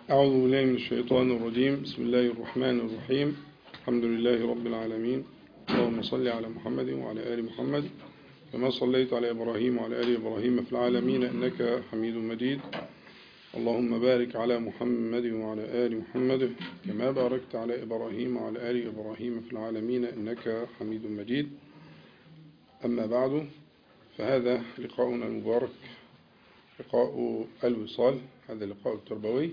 أعوذ بالله من الشيطان الرجيم بسم الله الرحمن الرحيم الحمد لله رب العالمين اللهم صل على محمد وعلى آل محمد كما صليت على إبراهيم وعلى آل إبراهيم في العالمين إنك حميد مجيد اللهم بارك على محمد وعلى آل محمد كما باركت على إبراهيم وعلى آل إبراهيم في العالمين إنك حميد مجيد أما بعد فهذا لقاؤنا المبارك لقاء الوصال هذا اللقاء التربوي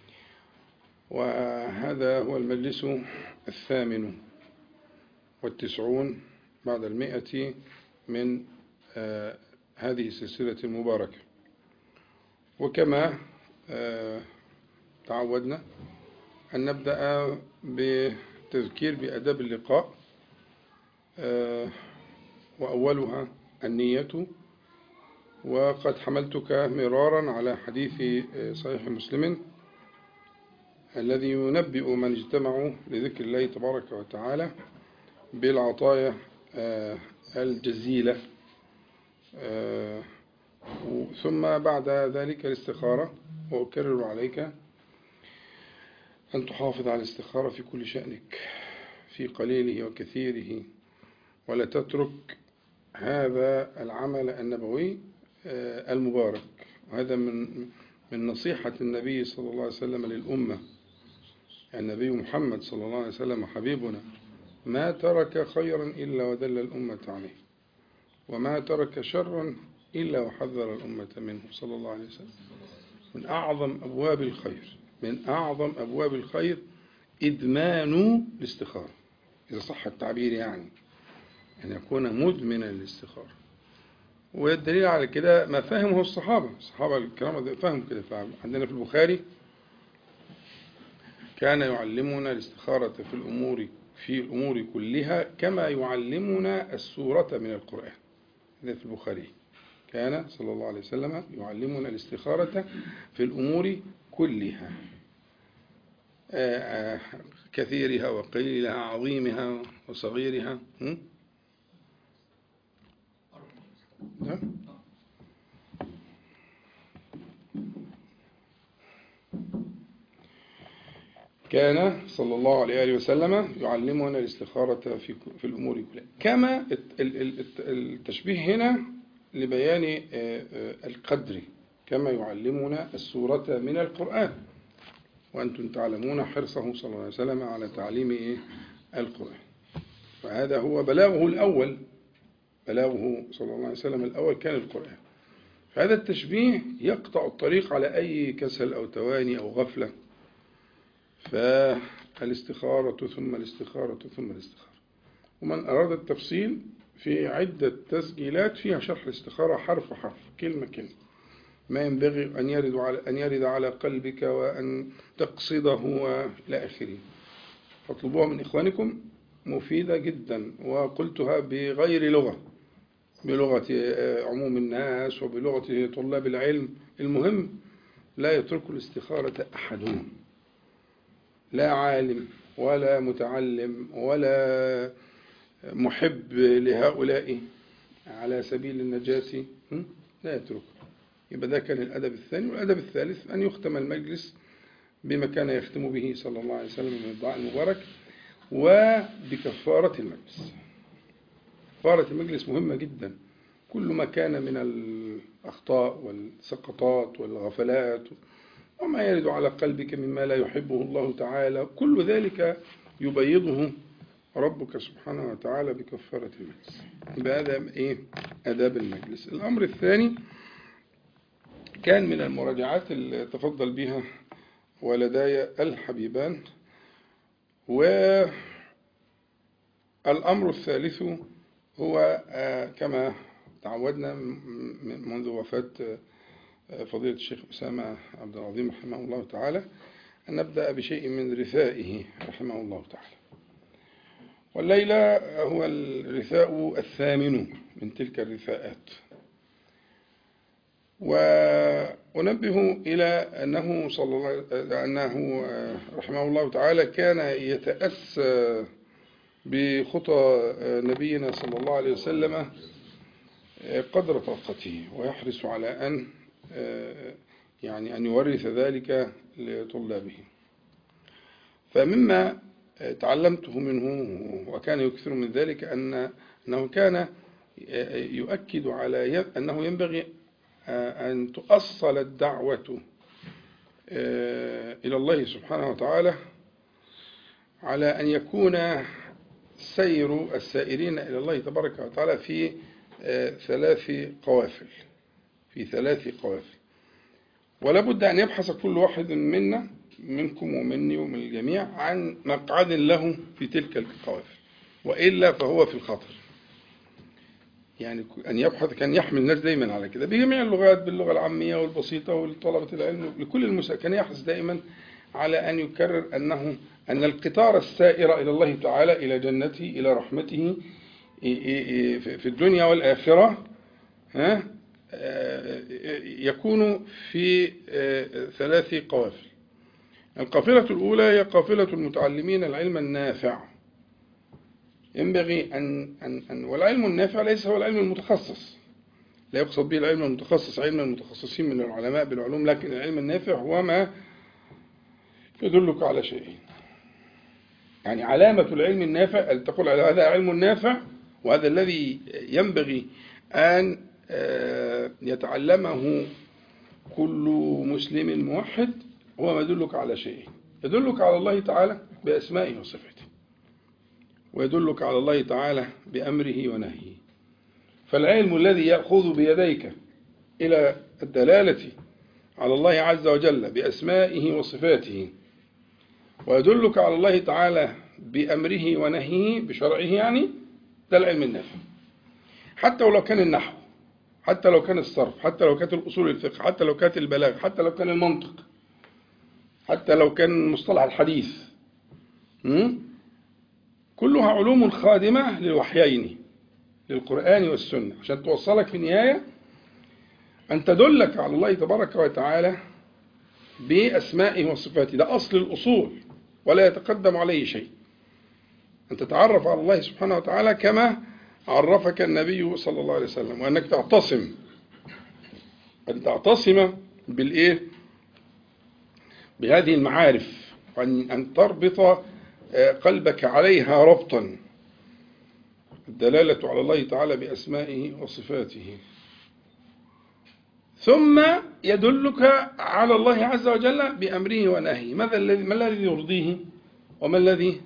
وهذا هو المجلس الثامن والتسعون بعد المئة من آه هذه السلسلة المباركة وكما آه تعودنا أن نبدأ بتذكير بأداب اللقاء آه وأولها النية وقد حملتك مرارا على حديث صحيح مسلم الذي ينبئ من اجتمعوا لذكر الله تبارك وتعالى بالعطايا الجزيلة ثم بعد ذلك الاستخارة وأكرر عليك أن تحافظ على الاستخارة في كل شأنك في قليله وكثيره ولا تترك هذا العمل النبوي المبارك وهذا من من نصيحة النبي صلى الله عليه وسلم للأمة النبي محمد صلى الله عليه وسلم حبيبنا ما ترك خيرا إلا ودل الأمة عليه وما ترك شرا إلا وحذر الأمة منه صلى الله عليه وسلم من أعظم أبواب الخير من أعظم أبواب الخير إدمان الاستخارة إذا صح التعبير يعني أن يكون مدمنا للاستخارة والدليل على كده ما فهمه الصحابة الصحابة الكرام فهموا كده عندنا في البخاري كان يعلمنا الاستخارة في الأمور في الأمور كلها كما يعلمنا السورة من القرآن هذا في البخاري كان صلى الله عليه وسلم يعلمنا الاستخارة في الأمور كلها كثيرها وقليلها عظيمها وصغيرها نعم كان صلى الله عليه وسلم يعلمنا الاستخارة في في الأمور كلها كما التشبيه هنا لبيان القدر كما يعلمنا السورة من القرآن وأنتم تعلمون حرصه صلى الله عليه وسلم على تعليم القرآن فهذا هو بلاغه الأول بلاغه صلى الله عليه وسلم الأول كان القرآن فهذا التشبيه يقطع الطريق على أي كسل أو تواني أو غفلة فالاستخارة ثم الاستخارة ثم الاستخارة ومن أراد التفصيل في عدة تسجيلات فيها شرح الاستخارة حرف حرف كلمة كلمة ما ينبغي أن يرد على أن يرد على قلبك وأن تقصده وإلى آخره فاطلبوها من إخوانكم مفيدة جدا وقلتها بغير لغة بلغة عموم الناس وبلغة طلاب العلم المهم لا يترك الاستخارة أحد لا عالم ولا متعلم ولا محب لهؤلاء على سبيل النجاة لا يترك يبقى ده كان الأدب الثاني والأدب الثالث أن يختم المجلس بما كان يختم به صلى الله عليه وسلم من الدعاء المبارك وبكفارة المجلس كفارة المجلس مهمة جدا كل ما كان من الأخطاء والسقطات والغفلات وما يرد على قلبك مما لا يحبه الله تعالى كل ذلك يبيضه ربك سبحانه وتعالى بكفارة المجلس بهذا إيه أداب المجلس الأمر الثاني كان من المراجعات اللي تفضل بها ولداي الحبيبان والأمر الثالث هو كما تعودنا منذ وفاة فضيلة الشيخ أسامة عبد العظيم رحمه الله تعالى أن نبدأ بشيء من رثائه رحمه الله تعالى والليلة هو الرثاء الثامن من تلك الرثاءات وأنبه إلى أنه صلى الله أنه رحمه الله تعالى كان يتأسى بخطى نبينا صلى الله عليه وسلم قدر طاقته ويحرص على أن يعني أن يورث ذلك لطلابه فمما تعلمته منه وكان يكثر من ذلك أن أنه كان يؤكد على أنه ينبغي أن تؤصل الدعوة إلى الله سبحانه وتعالى على أن يكون سير السائرين إلى الله تبارك وتعالى في ثلاث قوافل في ثلاث قوافل ولا بد أن يبحث كل واحد منا منكم ومني ومن الجميع عن مقعد له في تلك القوافل وإلا فهو في الخطر يعني أن يبحث كان يحمل الناس دايما على كده بجميع اللغات باللغة العامية والبسيطة ولطلبة العلم لكل المسا كان يحرص دائما على أن يكرر أنه أن القطار السائر إلى الله تعالى إلى جنته إلى رحمته في الدنيا والآخرة يكون في ثلاث قوافل القافلة الأولى هي قافلة المتعلمين العلم النافع ينبغي أن, أن, أن والعلم النافع ليس هو العلم المتخصص لا يقصد به العلم المتخصص علم المتخصصين من العلماء بالعلوم لكن العلم النافع هو ما يدلك على شيء يعني علامة العلم النافع أن تقول هذا علم نافع وهذا الذي ينبغي أن يتعلمه كل مسلم موحد هو ما يدلك على شيء يدلك على الله تعالى بأسمائه وصفاته ويدلك على الله تعالى بأمره ونهيه فالعلم الذي يأخذ بيديك إلى الدلالة على الله عز وجل بأسمائه وصفاته ويدلك على الله تعالى بأمره ونهيه بشرعه يعني ده العلم النافع حتى ولو كان النحو حتى لو كان الصرف حتى لو كانت الأصول الفقه حتى لو كانت البلاغ حتى لو كان المنطق حتى لو كان مصطلح الحديث كلها علوم خادمة للوحيين للقرآن والسنة عشان توصلك في النهاية أن تدلك على الله تبارك وتعالى بأسمائه وصفاته ده أصل الأصول ولا يتقدم عليه شيء أن تتعرف على الله سبحانه وتعالى كما عرفك النبي صلى الله عليه وسلم وأنك تعتصم أن تعتصم بالإيه بهذه المعارف وأن أن تربط قلبك عليها ربطا الدلالة على الله تعالى بأسمائه وصفاته ثم يدلك على الله عز وجل بأمره ونهيه ماذا الذي ما الذي يرضيه وما الذي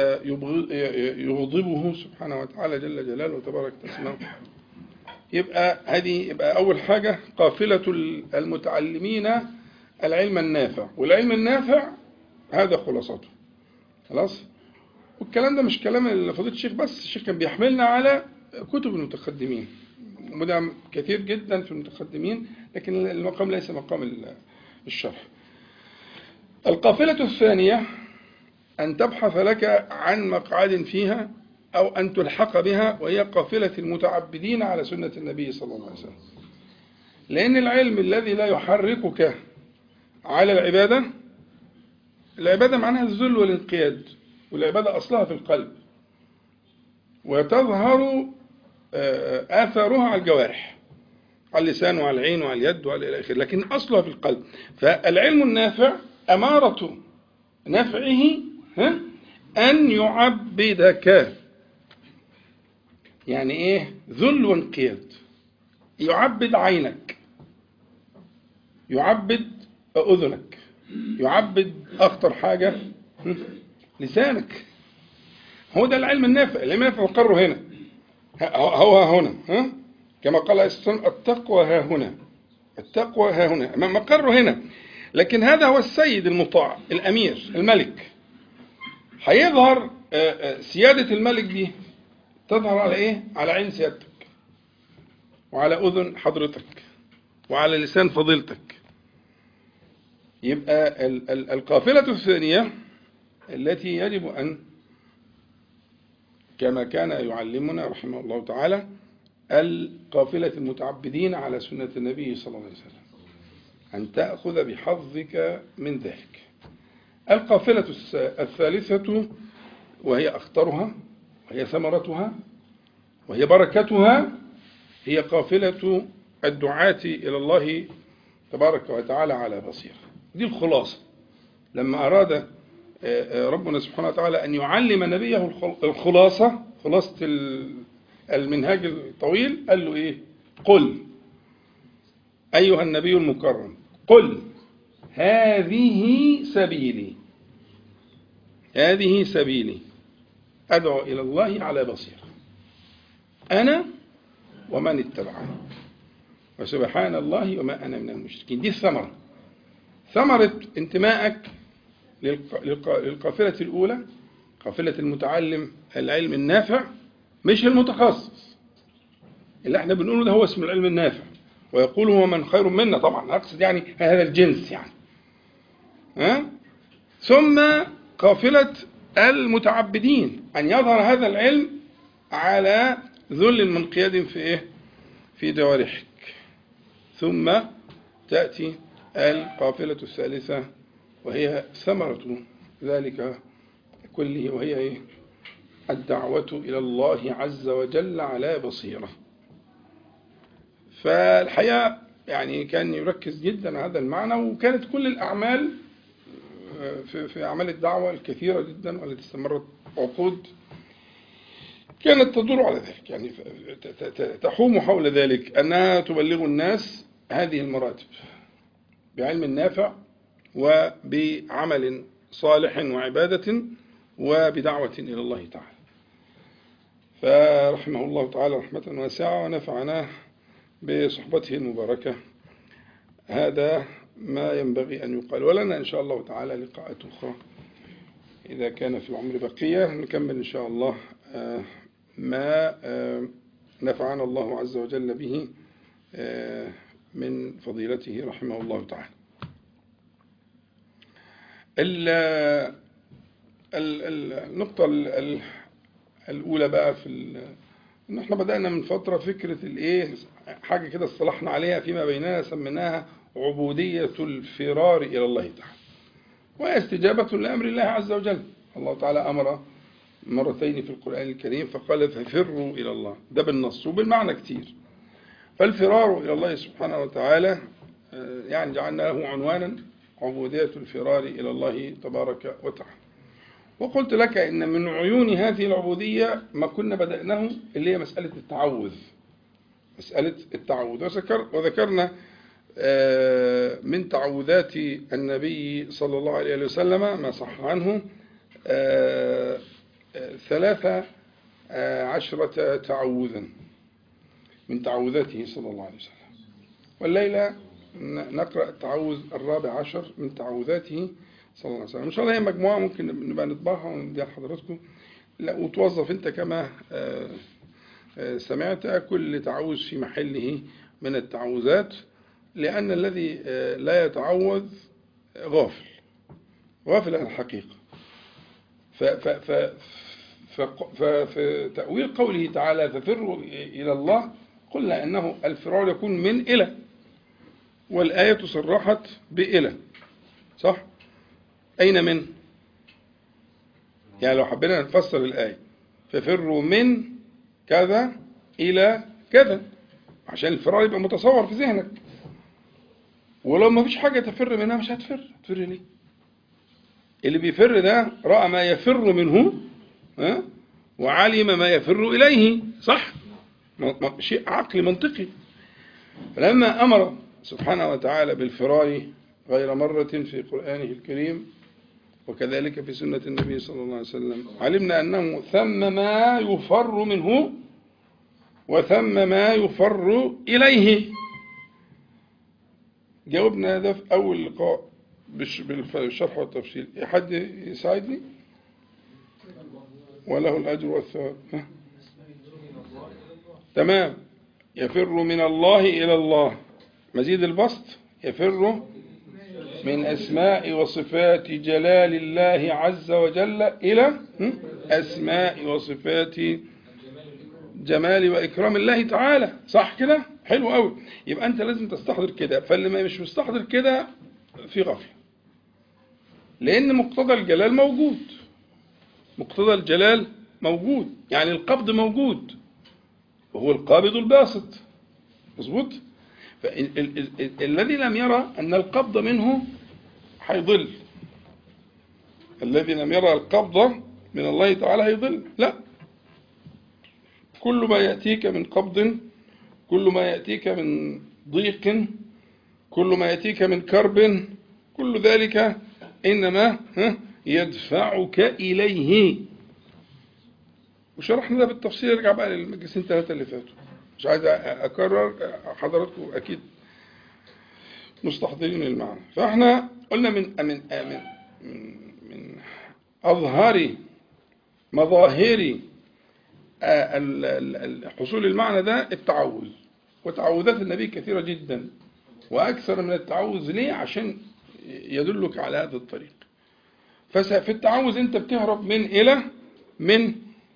يغضبه سبحانه وتعالى جل جلاله وتبارك اسمه يبقى هذه يبقى أول حاجة قافلة المتعلمين العلم النافع والعلم النافع هذا خلاصته خلاص والكلام ده مش كلام فضيله الشيخ بس الشيخ كان بيحملنا على كتب المتقدمين وده كثير جدا في المتقدمين لكن المقام ليس مقام الشرح القافلة الثانية أن تبحث لك عن مقعد فيها أو أن تلحق بها وهي قافلة المتعبدين على سنة النبي صلى الله عليه وسلم لأن العلم الذي لا يحركك على العبادة العبادة معناها الذل والانقياد والعبادة أصلها في القلب وتظهر آثارها على الجوارح على اللسان وعلى العين وعلى اليد وعلى إلى آخره لكن أصلها في القلب فالعلم النافع أمارة نفعه أن يعبدك يعني إيه ذل وانقياد يعبد عينك يعبد أذنك يعبد أخطر حاجة لسانك هو ده العلم النافع العلم النافع مقره هنا هو هنا ها كما قال السلام التقوى ها هنا التقوى ها هنا مقره هنا لكن هذا هو السيد المطاع الأمير الملك هيظهر سيادة الملك دي تظهر على ايه على عين سيادتك وعلى أذن حضرتك وعلى لسان فضيلتك يبقى القافلة الثانية التي يجب أن كما كان يعلمنا رحمه الله تعالى القافلة المتعبدين على سنة النبي صلى الله عليه وسلم أن تأخذ بحظك من ذلك القافلة الثالثة وهي أخطرها وهي ثمرتها وهي بركتها هي قافلة الدعاة إلى الله تبارك وتعالى على بصيرة دي الخلاصة لما أراد آه، آه، ربنا سبحانه وتعالى أن يعلم نبيه الخل- الخلاصة خلاصة ال- المنهاج الطويل قال له إيه قل أيها النبي المكرم قل هذه سبيلي هذه سبيلي أدعو إلى الله على بصيرة أنا ومن اتبعني وسبحان الله وما أنا من المشركين دي الثمرة ثمرة انتمائك للق- للق- للقافلة الأولى قافلة المتعلم العلم النافع مش المتخصص اللي احنا بنقوله ده هو اسم العلم النافع ويقول هو من خير منا طبعا أقصد يعني هذا الجنس يعني ها؟ ثم قافلة المتعبدين أن يظهر هذا العلم على ذل منقياد في إيه؟ في جوارحك ثم تأتي القافلة الثالثة وهي ثمرة ذلك كله وهي إيه؟ الدعوة إلى الله عز وجل على بصيرة فالحقيقة يعني كان يركز جدا على هذا المعنى وكانت كل الأعمال في في أعمال الدعوة الكثيرة جدا والتي استمرت عقود كانت تدور على ذلك يعني ت- ت- ت- تحوم حول ذلك أنها تبلغ الناس هذه المراتب بعلم نافع وبعمل صالح وعبادة وبدعوة إلى الله تعالى فرحمه الله تعالى رحمة واسعة ونفعنا بصحبته المباركة هذا ما ينبغي أن يقال ولنا إن شاء الله تعالى لقاءات أخرى إذا كان في العمر بقية نكمل إن شاء الله آه، ما آه، نفعنا الله عز وجل به آه، من فضيلته رحمه الله تعالى ال- ال- ال- النقطة ال- ال- الأولى بقى في ال- إن إحنا بدأنا من فترة فكرة الإيه حاجة كده اصطلحنا عليها فيما بيننا سميناها عبودية الفرار إلى الله تعالى وهي استجابة لأمر الله عز وجل الله تعالى أمر مرتين في القرآن الكريم فقال ففروا إلى الله ده بالنص وبالمعنى كتير فالفرار إلى الله سبحانه وتعالى آه، يعني جعلنا له عنوانا عبودية الفرار إلى الله تبارك وتعالى وقلت لك إن من عيون هذه العبودية ما كنا بدأناه اللي هي مسألة التعوذ مسألة التعوذ وذكر وذكرنا آه، من تعوذات النبي صلى الله عليه وسلم ما صح عنه آه، آه، ثلاثة آه، عشرة تعوذا من تعوذاته صلى الله عليه وسلم والليلة ن- نقرأ التعوذ الرابع عشر من تعوذاته صلى الله عليه وسلم إن شاء الله هي مجموعة ممكن نبقى نطبعها ونديها لحضراتكم لا وتوظف أنت كما آه، آه، سمعت كل تعوذ في محله من التعوذات لأن الذي آه، لا يتعوذ غافل غافل عن الحقيقة ف ف ف ف- ففي تأويل قوله تعالى ففروا إلى الله قلنا أنه الفرار يكون من إلى والآية صرحت بإلى صح؟ أين من؟ يعني لو حبينا نفسر الآية ففروا من كذا إلى كذا عشان الفرار يبقى متصور في ذهنك ولو ما فيش حاجة تفر منها مش هتفر هتفر ليه اللي بيفر ده رأى ما يفر منه ها؟ وعلم ما يفر إليه صح م- م- شيء عقلي منطقي فلما أمر سبحانه وتعالى بالفرار غير مرة في قرآنه الكريم وكذلك في سنة النبي صلى الله عليه وسلم علمنا أنه ثم ما يفر منه وثم ما يفر إليه جاوبنا ده في أول لقاء بالش- بالشرح والتفصيل حد يساعدني وله الأجر والثواب ها؟ تمام يفر من الله إلى الله مزيد البسط يفر من أسماء وصفات جلال الله عز وجل إلى هم؟ أسماء وصفات جمال وإكرام الله تعالى صح كده حلو قوي يبقى أنت لازم تستحضر كده فاللي ما مش مستحضر كده في غفلة لأن مقتضى الجلال موجود مقتضى الجلال موجود يعني القبض موجود وهو القابض الباسط مظبوط فالذي لم يرى أن القبض منه هيضل الذي لم يرى القبضة من الله تعالى هيضل لا كل ما يأتيك من قبض كل ما يأتيك من ضيق كل ما يأتيك من كرب كل ذلك إنما يدفعك إليه وشرحنا ده بالتفصيل ارجع بقى للمجلسين ثلاثة اللي فاتوا مش عايز أكرر حضراتكم أكيد مستحضرين المعنى فاحنا قلنا من من من من أظهر مظاهر حصول المعنى ده التعوذ وتعوذات النبي كثيرة جدا وأكثر من التعوذ ليه عشان يدلك على هذا الطريق ففي التعوذ أنت بتهرب من إلى من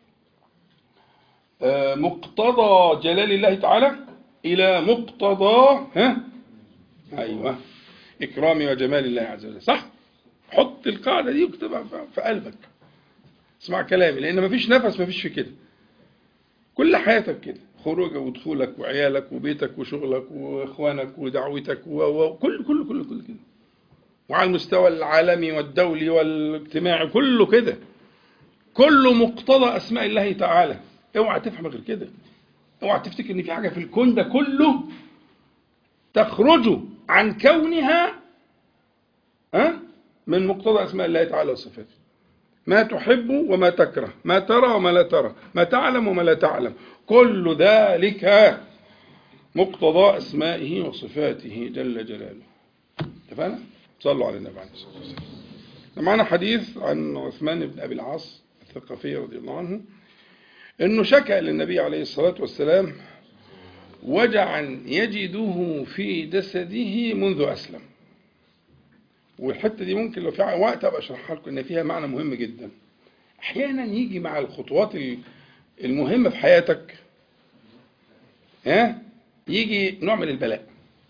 مقتضى جلال الله تعالى إلى مقتضى ها أيوة إكرام وجمال الله عز وجل صح حط القاعدة دي واكتبها في قلبك اسمع كلامي لأن مفيش نفس مفيش في كده كل حياتك كده خروجك ودخولك وعيالك وبيتك وشغلك واخوانك ودعوتك وكل كل كل كل كده وعلى المستوى العالمي والدولي والاجتماعي كله كده كله مقتضى اسماء الله تعالى اوعى تفهم غير كده اوعى تفتكر ان في حاجه في الكون ده كله تخرج عن كونها ها من مقتضى اسماء الله تعالى وصفاته ما تحب وما تكره ما ترى وما لا ترى ما تعلم وما لا تعلم كل ذلك مقتضى أسمائه وصفاته جل جلاله اتفقنا؟ صلوا على النبي عليه الصلاة والسلام معنا حديث عن عثمان بن أبي العاص الثقفي رضي الله عنه أنه شكى للنبي عليه الصلاة والسلام وجعا يجده في جسده منذ أسلم والحتة دي ممكن لو في وقت أبقى أشرحها لكم إن فيها معنى مهم جدا أحيانا يجي مع الخطوات المهمة في حياتك ها يجي نوع من البلاء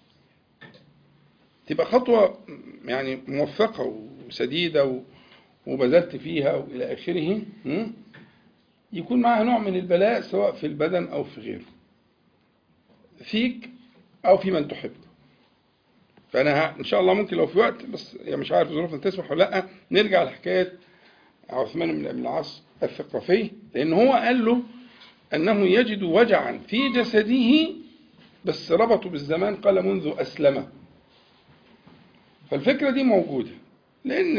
تبقى خطوة يعني موفقة وسديدة وبذلت فيها وإلى آخره يكون معها نوع من البلاء سواء في البدن أو في غيره فيك أو في من تحب فأنا إن شاء الله ممكن لو في وقت بس يعني مش عارف ظروفنا تسمح ولا لأ نرجع لحكاية عثمان بن أبي العاص الثقفي لأن هو قال له أنه يجد وجعا في جسده بس ربطه بالزمان قال منذ أسلم فالفكرة دي موجودة لأن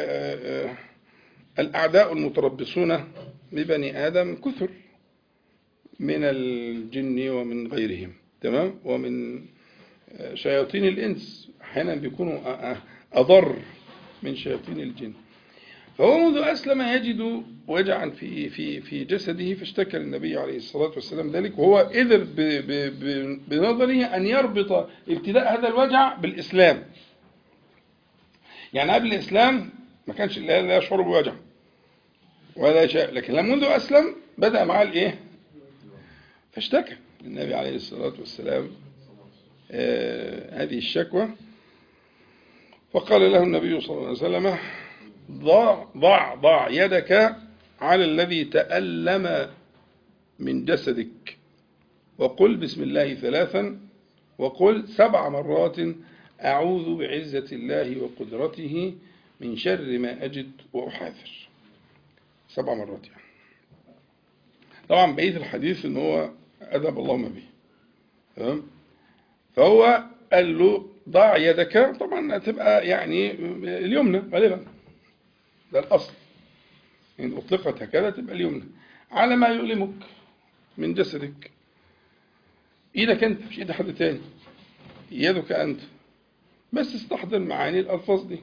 الأعداء المتربصون ببني آدم كثر من الجن ومن غيرهم تمام ومن شياطين الإنس أحيانا بيكونوا أضر من شياطين الجن فهو منذ أسلم يجد وجعا في في في جسده فاشتكى للنبي عليه الصلاة والسلام ذلك وهو قدر بنظره أن يربط ابتداء هذا الوجع بالإسلام يعني قبل الإسلام ما كانش لا يشعر بوجع ولا شيء لكن لما منذ أسلم بدأ معاه الإيه فاشتكى للنبي عليه الصلاة والسلام آه هذه الشكوى فقال له النبي صلى الله عليه وسلم ضع ضع ضع يدك على الذي تألم من جسدك وقل بسم الله ثلاثا وقل سبع مرات أعوذ بعزة الله وقدرته من شر ما أجد وأحاذر سبع مرات يعني طبعا بقية الحديث ان هو أذب الله ما به تمام فهو قال له ضع يدك طبعا هتبقى يعني اليمنى غالبا ده الأصل إن أطلقت هكذا تبقى اليمنى على ما يؤلمك من جسدك إيدك أنت مش إيد حد تاني يدك أنت بس استحضر معاني الألفاظ دي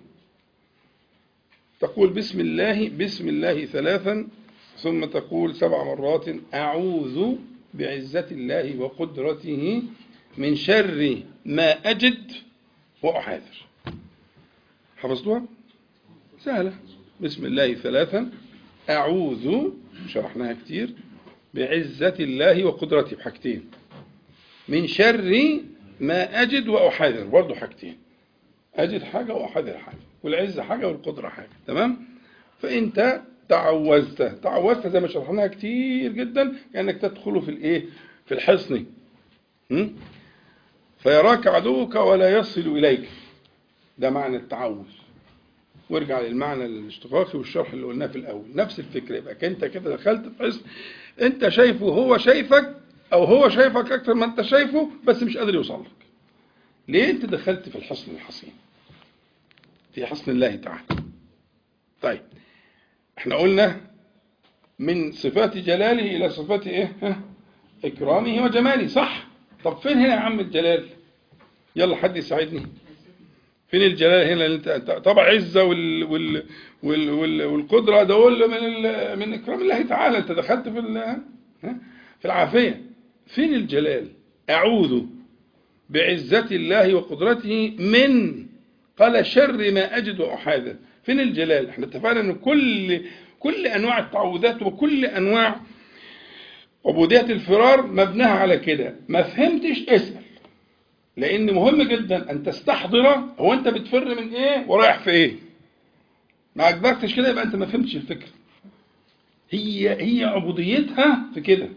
تقول بسم الله بسم الله ثلاثا ثم تقول سبع مرات أعوذ بعزة الله وقدرته من شر ما أجد وأحاذر حفظتوها؟ سهلة بسم الله ثلاثا أعوذ شرحناها كتير بعزة الله وقدرته بحاجتين من شر ما أجد وأحاذر برضه حاجتين أجد حاجة وأحاذر حاجة والعزة حاجة والقدرة حاجة تمام فأنت تعوذت تعوذت زي ما شرحناها كتير جدا كأنك تدخل في الإيه في الحصن فيراك عدوك ولا يصل إليك ده معنى التعوذ وارجع للمعنى الاشتقاقي والشرح اللي قلناه في الأول نفس الفكرة يبقى انت كده دخلت في حصن انت شايفه هو شايفك او هو شايفك اكتر ما انت شايفه بس مش قادر يوصل لك ليه انت دخلت في الحصن الحصين في حصن الله تعالى طيب احنا قلنا من صفات جلاله الى صفات ايه ها؟ اكرامه وجماله صح طب فين هنا يا عم الجلال يلا حد يساعدني فين الجلال هنا اللي انت طبعا عزه وال وال وال وال والقدره دول من ال... من اكرام الله تعالى انت دخلت في ال... ها؟ في العافيه فين الجلال اعوذ بعزه الله وقدرته من قال شر ما اجد واحاذر فين الجلال احنا اتفقنا ان كل كل انواع التعوذات وكل انواع عبوديه الفرار مبناها على كده ما فهمتش اسال لان مهم جدا ان تستحضر هو انت بتفر من ايه ورايح في ايه ما اجبرتش كده يبقى انت ما فهمتش الفكره هي هي عبوديتها في كده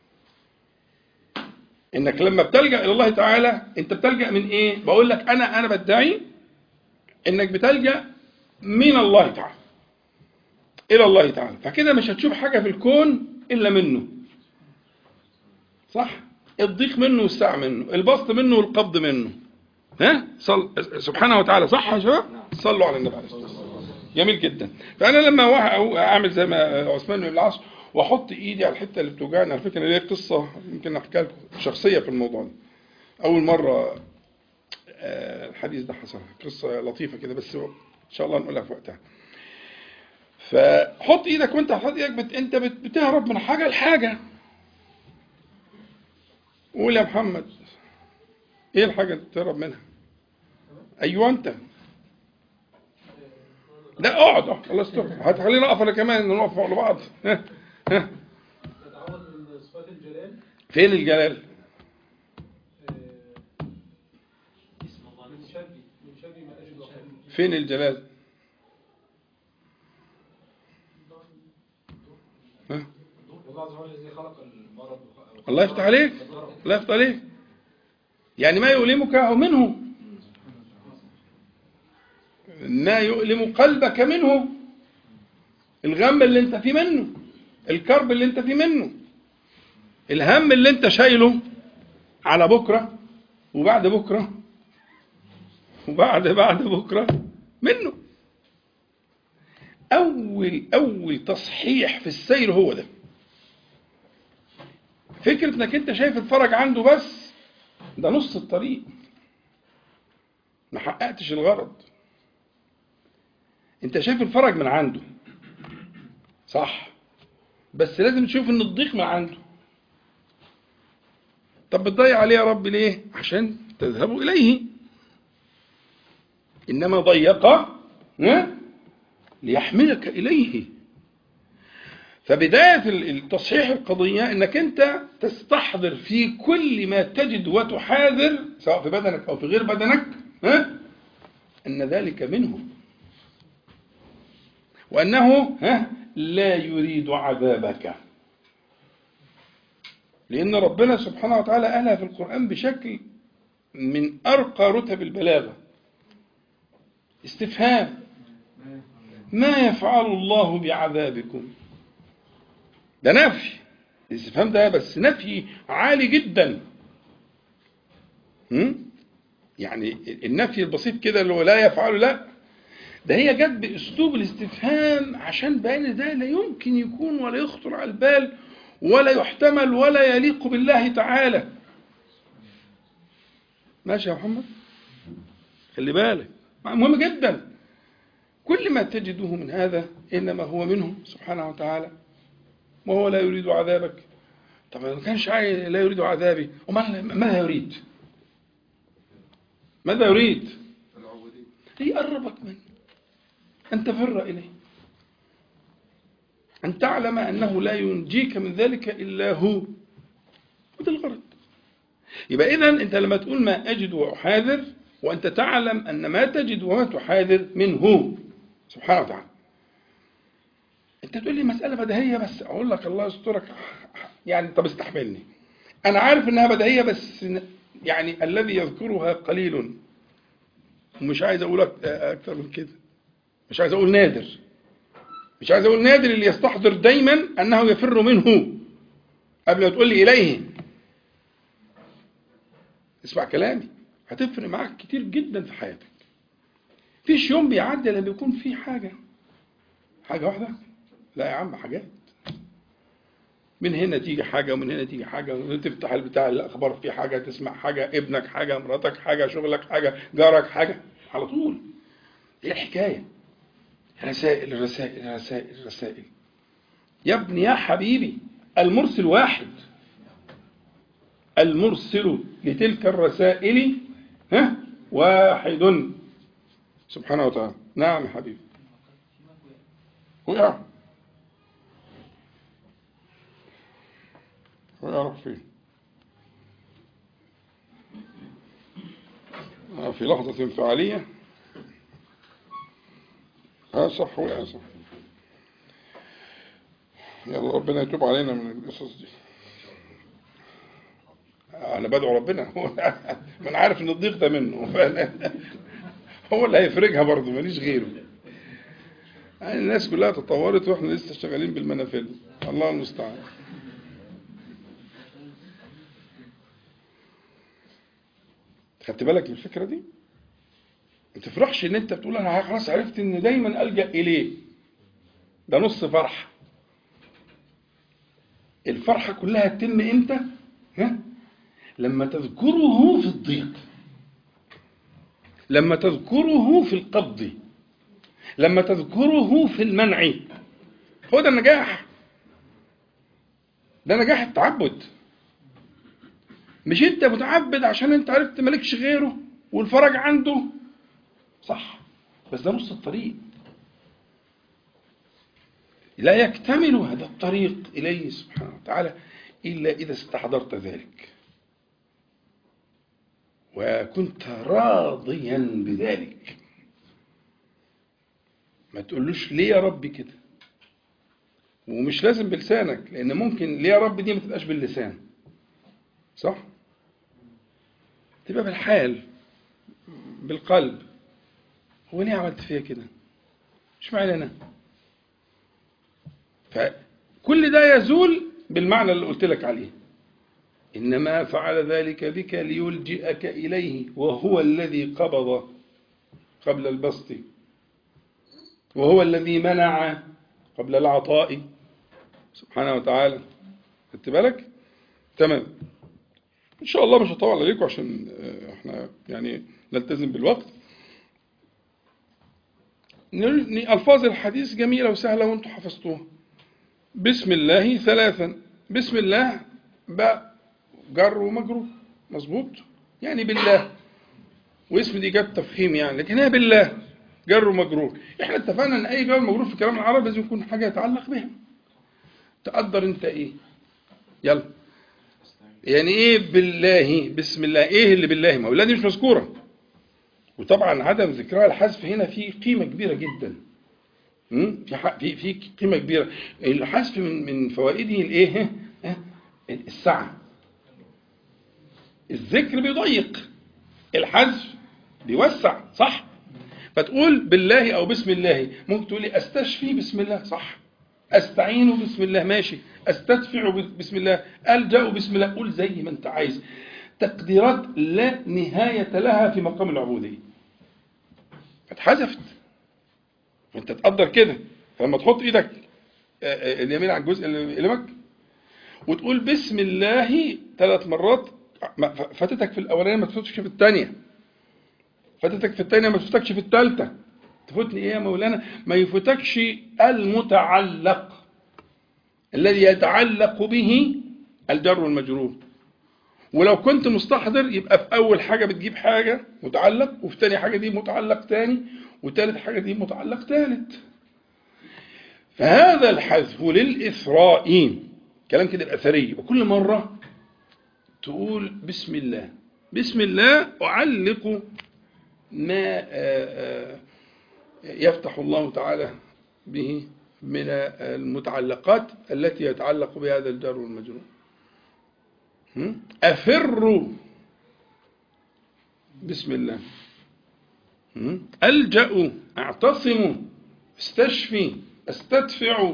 انك لما بتلجا الى الله تعالى انت بتلجا من ايه بقول لك انا انا بدعي انك بتلجا من الله تعالى الى الله تعالى فكده مش هتشوف حاجه في الكون الا منه صح الضيق منه والسعه منه البسط منه والقبض منه ها صل... سبحانه وتعالى صح يا شباب صلوا على النبي عليه الصلاه والسلام جميل جدا فانا لما اعمل زي ما عثمان بن العاص واحط ايدي على الحته اللي بتوجعني على فكره دي قصه يمكن احكي لكم شخصيه في الموضوع ده اول مره الحديث ده حصل قصه لطيفه كده بس ان شاء الله نقولها في وقتها فحط ايدك وانت حط ايدك بت... انت بت... بتهرب من حاجه لحاجه قول يا محمد ايه الحاجه اللي بتهرب منها ايوه انت لا اقعد اقعد الله يستر هتخلينا اقف انا كمان نقف على بعض ها ها تتعوذ من صفات الجلال فين الجلال اسم الله من شر من شر ما اجد وخير فين الجلال ها والله عز وجل الذي خلق المرض وخ- الله يفتح عليك الله يفتح عليك يعني ما يؤلمك هو منه ما يؤلم قلبك منه الغم اللي انت فيه منه الكرب اللي انت فيه منه الهم اللي انت شايله على بكرة وبعد بكرة وبعد بعد بكرة منه أول أول تصحيح في السير هو ده فكرة انك انت شايف الفرج عنده بس ده نص الطريق ما حققتش الغرض انت شايف الفرج من عنده صح بس لازم تشوف ان الضيق من عنده طب بتضيع عليه يا رب ليه عشان تذهبوا اليه انما ضيق ها؟ ليحملك اليه فبداية التصحيح القضية انك انت تستحضر في كل ما تجد وتحاذر سواء في بدنك او في غير بدنك ها ان ذلك منه وانه ها لا يريد عذابك لان ربنا سبحانه وتعالى قالها في القرآن بشكل من ارقى رتب البلاغة استفهام ما يفعل الله بعذابكم ده نفي الاستفهام ده بس نفي عالي جدا هم؟ يعني النفي البسيط كده اللي هو لا يفعله لا ده هي جت باسلوب الاستفهام عشان بان ده لا يمكن يكون ولا يخطر على البال ولا يحتمل ولا يليق بالله تعالى ماشي يا محمد خلي بالك مهم جدا كل ما تجده من هذا انما هو منه سبحانه وتعالى وهو لا يريد عذابك طب ما كانش عاي- لا يريد عذابي وما ماذا يريد ماذا يريد ليقربك منه أن تفر إليه أن تعلم أنه لا ينجيك من ذلك إلا هو وده الغرض يبقى إذا أنت لما تقول ما أجد وأحاذر وأنت تعلم أن ما تجد وما تحاذر منه سبحانه وتعالى انت تقول لي مسألة بديهية بس اقول لك الله يسترك يعني طب استحملني انا عارف انها بديهية بس يعني الذي يذكرها قليل ومش عايز أقول أك- أكثر من كده مش عايز أقول نادر مش عايز أقول نادر اللي يستحضر دايما أنه يفر منه قبل ما تقول لي إليه اسمع كلامي هتفرق معاك كتير جدا في حياتك فيش يوم بيعدي لما بيكون في حاجة حاجة واحدة لا يا عم حاجات من هنا تيجي حاجة ومن هنا تيجي حاجة تفتح البتاع الأخبار في حاجة تسمع حاجة ابنك حاجة مراتك حاجة شغلك حاجة جارك حاجة على طول ايه الحكاية رسائل رسائل رسائل رسائل يا ابني يا حبيبي المرسل واحد المرسل لتلك الرسائل ها واحد سبحانه وتعالى نعم يا حبيبي وقع ويعرف فين آه، في لحظة انفعالية اه صح وقع صح يلا ربنا يتوب علينا من القصص دي انا بدعو ربنا هو ما انا عارف ان الضيق ده منه فأنا- هو اللي هيفرجها برضه ماليش غيره يعني الناس كلها تطورت واحنا لسه شغالين بالمنافل الله المستعان خدت بالك من الفكره دي ما تفرحش ان انت بتقول انا خلاص عرفت ان دايما الجا اليه ده نص فرح الفرحه كلها تتم امتى ها لما تذكره في الضيق لما تذكره في القبض لما تذكره في المنع هو ده النجاح ده نجاح التعبد مش انت متعبد عشان انت عرفت مالكش غيره والفرج عنده صح بس ده نص الطريق لا يكتمل هذا الطريق إليه سبحانه وتعالى إلا إذا استحضرت ذلك وكنت راضيا بذلك ما تقولوش ليه يا رب كده ومش لازم بلسانك لأن ممكن ليه يا رب دي ما تبقاش باللسان صح تبقى بالحال بالقلب هو ليه عملت فيا كده مش معنى انا فكل ده يزول بالمعنى اللي قلت لك عليه إنما فعل ذلك بك ليلجئك إليه وهو الذي قبض قبل البسط وهو الذي منع قبل العطاء سبحانه وتعالى خدت بالك تمام ان شاء الله مش هطول عليكم عشان آه، احنا يعني نلتزم بالوقت ن- الفاظ الحديث جميله وسهله وانتم حفظتوها بسم الله ثلاثا بسم الله باء جر ومجرور مظبوط يعني بالله واسم دي جت تفخيم يعني لكن هي بالله جر ومجرور احنا اتفقنا ان اي جر مجرور في كلام العرب لازم يكون حاجه يتعلق بها تقدر انت ايه يلا يعني ايه بالله بسم الله ايه اللي بالله ما هو دي مش مذكوره وطبعا عدم ذكرها الحذف هنا فيه قيمه كبيره جدا مم؟ في ح- في في قيمه كبيره الحذف من من فوائده الايه ها؟ السعه الذكر بيضيق الحذف بيوسع صح فتقول بالله او بسم الله ممكن تقول لي استشفي بسم الله صح استعين بسم الله ماشي استدفع بسم الله الجا بسم الله قول زي ما انت عايز تقديرات لا نهايه لها في مقام العبوديه اتحذفت وانت تقدر كده فلما تحط ايدك آه، آه، اليمين على الجزء اللي يقلمك وتقول بسم الله ثلاث مرات ما- ف- فاتتك في الاولانيه ما تفوتش في الثانيه فاتتك في الثانيه ما تفوتكش في الثالثه تفوتني ايه يا مولانا ما يفوتكش المتعلق الذي يتعلق به الجر والمجرور ولو كنت مستحضر يبقى في اول حاجه بتجيب حاجه متعلق وفي تاني حاجه دي متعلق تاني وتالت حاجه دي متعلق تالت فهذا الحذف للاثراء كلام كده الاثري وكل مره تقول بسم الله بسم الله اعلق ما آه، آه، يفتح الله تعالى به من المتعلقات التي يتعلق بهذا الجر والمجرور هم؟ أفر بسم الله م? ألجأ أعتصم استشفي استدفع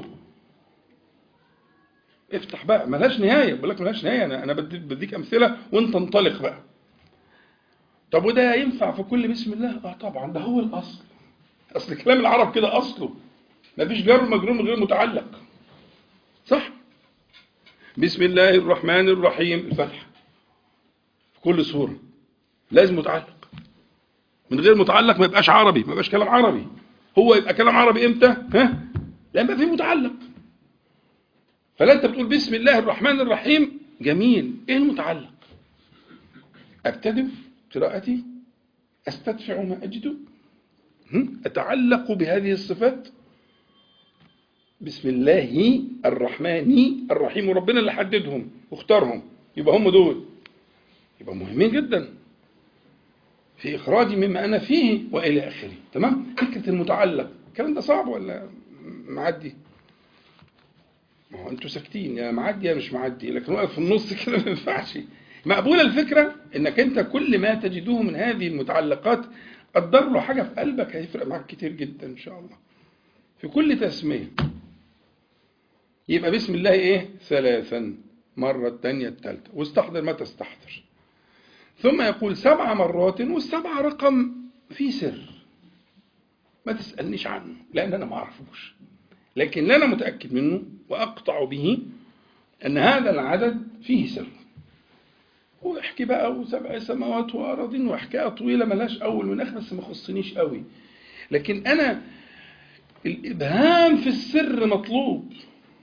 افتح بقى ملهاش نهاية بقول لك ملهاش نهاية أنا أنا بديك, بديك أمثلة وأنت انطلق بقى طب وده ينفع في كل بسم الله؟ اه طبعا ده هو الأصل أصل كلام العرب كده أصله مفيش جر مجرور من غير متعلق صح؟ بسم الله الرحمن الرحيم الفتحة في كل سورة لازم متعلق من غير متعلق ما يبقاش عربي ما يبقاش كلام عربي هو يبقى كلام عربي امتى ها لما فيه متعلق فلا انت بتقول بسم الله الرحمن الرحيم جميل ايه المتعلق ابتدئ قراءتي استدفع ما اجد هم؟ اتعلق بهذه الصفات بسم الله الرحمن الرحيم وربنا اللي حددهم واختارهم يبقى هم دول يبقى مهمين جدا في إخراجي مما أنا فيه وإلى آخره تمام فكرة المتعلق الكلام ده صعب ولا معدي ما هو أنتوا ساكتين يا معدي يا مش معدي لكن واقف في النص كده ما ينفعش مقبولة الفكرة إنك أنت كل ما تجدوه من هذه المتعلقات قدر له حاجة في قلبك هيفرق معاك كتير جدا إن شاء الله في كل تسمية يبقى بسم الله إيه ثلاثا مرة الثانية الثالثة واستحضر ما تستحضر ثم يقول سبع مرات والسبع رقم فيه سر ما تسألنيش عنه لأن أنا ما أعرفوش لكن اللي أنا متأكد منه وأقطع به أن هذا العدد فيه سر واحكي بقى وسبع سماوات وأراضين وحكاية طويلة ملهاش أول من آخر بس ما خصنيش قوي لكن أنا الإبهام في السر مطلوب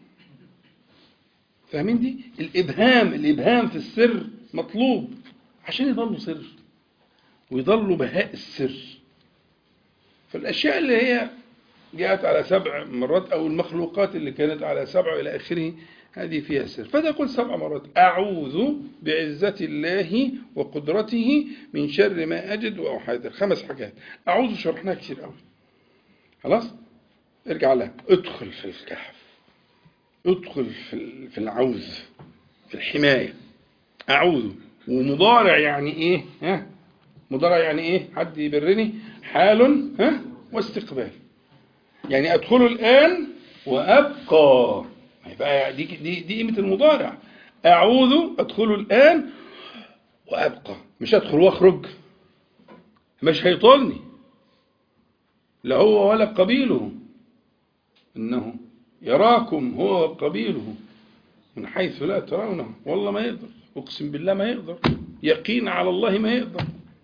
فاهمين دي؟ الإبهام الإبهام في السر مطلوب عشان يضلوا سر ويضلوا بهاء السر فالأشياء اللي هي جاءت على سبع مرات أو المخلوقات اللي كانت على سبع إلى آخره هذه فيها سر فده يقول سبع مرات أعوذ بعزة الله وقدرته من شر ما أجد وأحاذر خمس حاجات أعوذ شرحناها كتير قوي خلاص ارجع لها ادخل في الكهف ادخل في في العوذ في الحماية أعوذ ومضارع يعني ايه ها مضارع يعني ايه حد يبرني حال ها واستقبال يعني ادخل الان وابقى يبقى دي دي دي قيمه المضارع اعوذ ادخل الان وابقى مش ادخل واخرج مش هيطولني لا هو ولا قبيله انه يراكم هو وقبيله من حيث لا ترونه والله ما يقدر اقسم بالله ما يقدر يقين على الله ما يقدر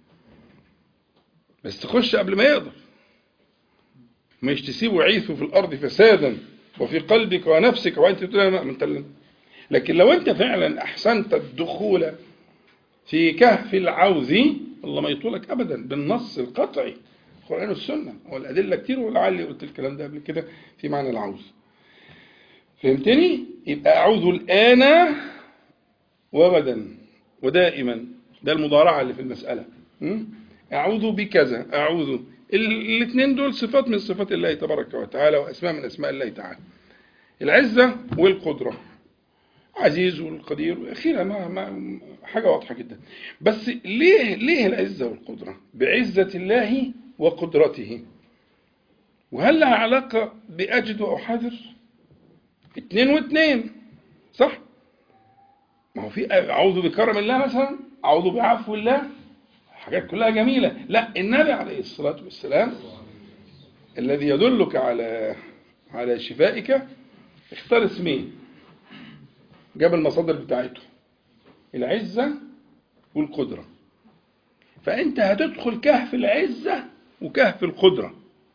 بس تخش قبل ما يقدر مش تسيبه يعيث في الارض فسادا وفي قلبك ونفسك وانت تقول ما انت لكن لو انت فعلا احسنت الدخول في كهف العوذ الله ما يطولك ابدا بالنص القطعي القران والسنه والادله كتير ولعلي قلت الكلام ده قبل كده في معنى العوذ فهمتني يبقى اعوذ الان وغدا ودائما ده المضارعة اللي في المسألة أعوذ بكذا أعوذ الاثنين دول صفات من صفات الله تبارك وتعالى وأسماء من أسماء الله تعالى العزة والقدرة عزيز والقدير وأخيرا ما ما حاجة واضحة جدا بس ليه ليه العزة والقدرة بعزة الله وقدرته وهل لها علاقة بأجد وأحاذر اتنين واتنين صح ما هو في أعوذ بكرم الله مثلا أعوذ بعفو الله حاجات كلها جميلة لا النبي عليه الصلاة والسلام الذي يدلك على على شفائك اختار اسمين جاب المصادر بتاعته العزة والقدرة فأنت هتدخل كهف العزة وكهف القدرة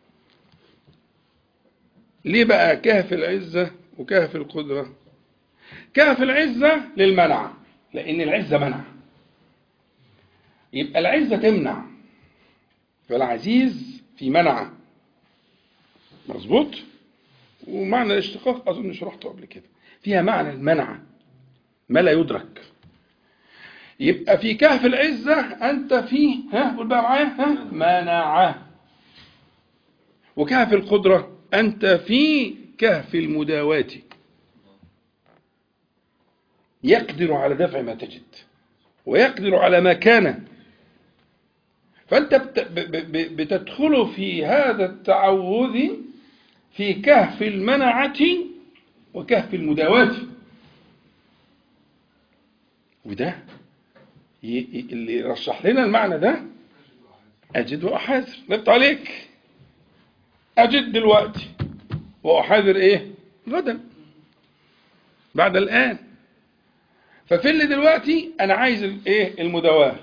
ليه بقى كهف العزة وكهف القدرة كهف العزة للمنع لأن العزة منع يبقى العزة تمنع فالعزيز في منع مظبوط ومعنى الاشتقاق أظن شرحته قبل كده فيها معنى المنع ما لا يدرك يبقى في كهف العزة أنت فيه ها قول بقى معايا ها منع وكهف القدرة أنت في كهف المداواة يقدر على دفع ما تجد ويقدر على ما كان فأنت بت- ب- ب- ب- بتدخل في هذا التعوذ في كهف المنعة وكهف المداواة وده ي- ي- اللي رشح لنا المعنى ده أجد وأحاذر نبت عليك أجد دلوقتي وأحاذر إيه غدا بعد الآن ففي اللي دلوقتي أنا عايز الإيه المداواة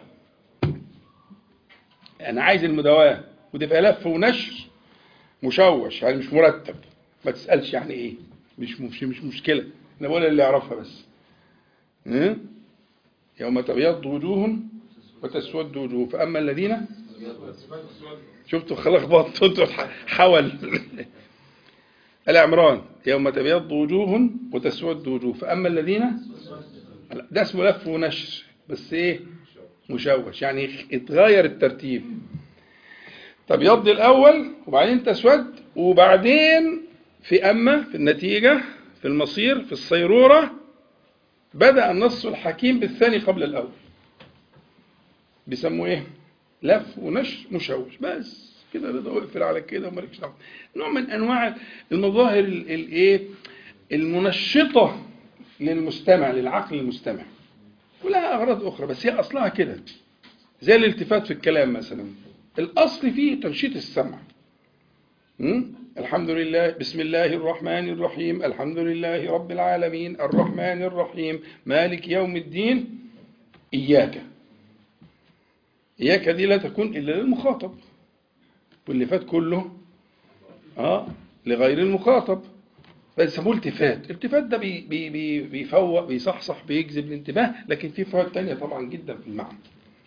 أنا عايز المداواة وتبقى لف ونشر مشوش يعني مش مرتب ما تسألش يعني إيه مش مش مش مشكلة أنا بقول اللي يعرفها بس ها؟ يوم تبيض وجوه وتسود وجوه فأما الذين شفتوا خلخبطتوا انتوا حول العمران يوم تبيض وجوه وتسود وجوه فأما الذين ده اسمه لف ونشر بس ايه مشوش يعني اتغير الترتيب تبيض الأول وبعدين تسود وبعدين في أما في النتيجة في المصير في الصيرورة بدأ النص الحكيم بالثاني قبل الأول بيسموه ايه لف ونشر مشوش بس كده رضا واقفل على كده ومالكش دعوه نوع من انواع المظاهر ال- الايه المنشطه للمستمع للعقل المستمع ولها اغراض اخرى بس هي اصلها كده زي الالتفات في الكلام مثلا الاصل فيه تنشيط السمع م? الحمد لله بسم الله الرحمن الرحيم الحمد لله رب العالمين الرحمن الرحيم مالك يوم الدين إياك إياك دي لا تكون إلا للمخاطب واللي فات كله آه لغير المخاطب فيسموه التفات التفات ده بي بي بي بيفوق بيصحصح بيجذب الانتباه لكن في فوائد تانية طبعا جدا في المعنى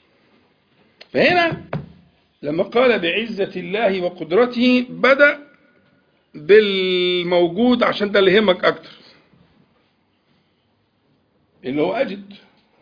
فهنا لما قال بعزة الله وقدرته بدأ بالموجود عشان ده اللي يهمك أكتر اللي هو أجد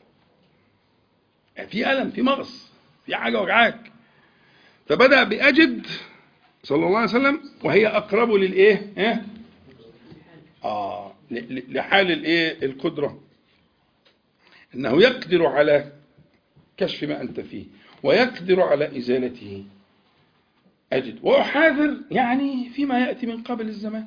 في ألم في مغص في حاجة وجعاك فبدأ بأجد صلى الله عليه وسلم وهي أقرب للإيه؟ إيه؟ آه ل- ل- لحال الإيه؟ القدرة إنه يقدر على كشف ما أنت فيه ويقدر على إزالته أجد وأحاذر يعني فيما يأتي من قبل الزمان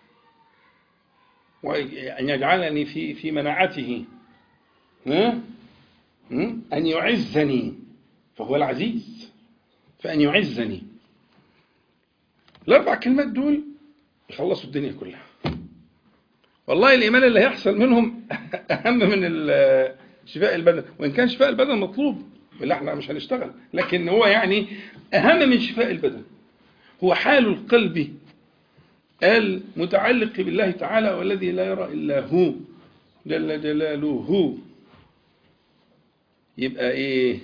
وأن يجعلني في في مناعته ها؟ هم؟ أن يعزني فهو العزيز فأن يعزني الأربع كلمات دول يخلصوا الدنيا كلها والله الإيمان اللي هيحصل منهم أهم من ال- شفاء البدن وإن كان شفاء البدن مطلوب ولا احنا مش هنشتغل لكن هو يعني أهم من شفاء البدن هو حال القلب المتعلق بالله تعالى والذي لا يرى إلا هو جل جلاله يبقى إيه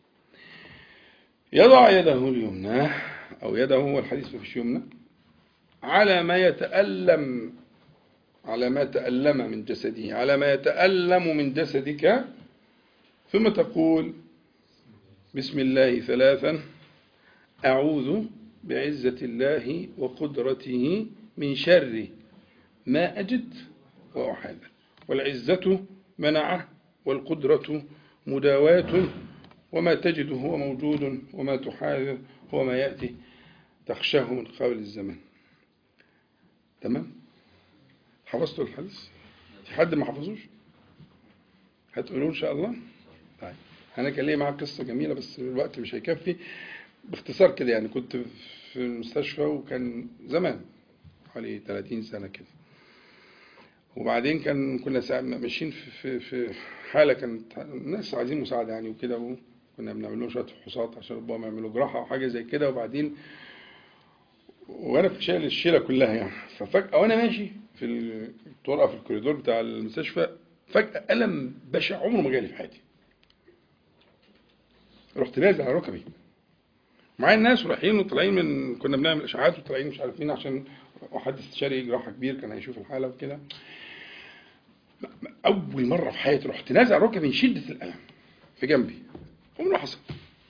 يضع يده اليمنى أو يده والحديث مفيش يمنى على ما يتألم على ما تألم من جسده على ما يتألم من جسدك ثم تقول بسم الله ثلاثا أعوذ بعزة الله وقدرته من شر ما أجد وأحاذر والعزة منعه والقدرة مداواة وما تجد هو موجود وما تحاذر هو ما يأتي تخشاه من قبل الزمن تمام حفظتوا الحديث في حد ما حفظوش هتقولوا إن شاء الله طيب أنا كان ليا معاه قصة جميلة بس الوقت مش هيكفي باختصار كده يعني كنت في المستشفى وكان زمان حوالي 30 سنة كده وبعدين كان كنا سا- ماشيين في, في, في حالة كانت الناس عايزين مساعدة يعني وكده وكنا بنعمل لهم شوية فحوصات عشان ربما يعملوا جراحة أو حاجة زي كده وبعدين وأنا في شايل الشيلة كلها يعني ففجأة وأنا ماشي في الطرقة في الكوريدور بتاع المستشفى فجأة ألم بشع عمره ما جالي في حياتي رحت نازل على ركبي معايا الناس ورايحين وطالعين من كنا بنعمل اشاعات وطالعين مش عارف مين عشان واحد استشاري جراحه كبير كان هيشوف الحاله وكده اول مره في حياتي رحت نازل على ركبي من شده الالم في جنبي عمره ما حصل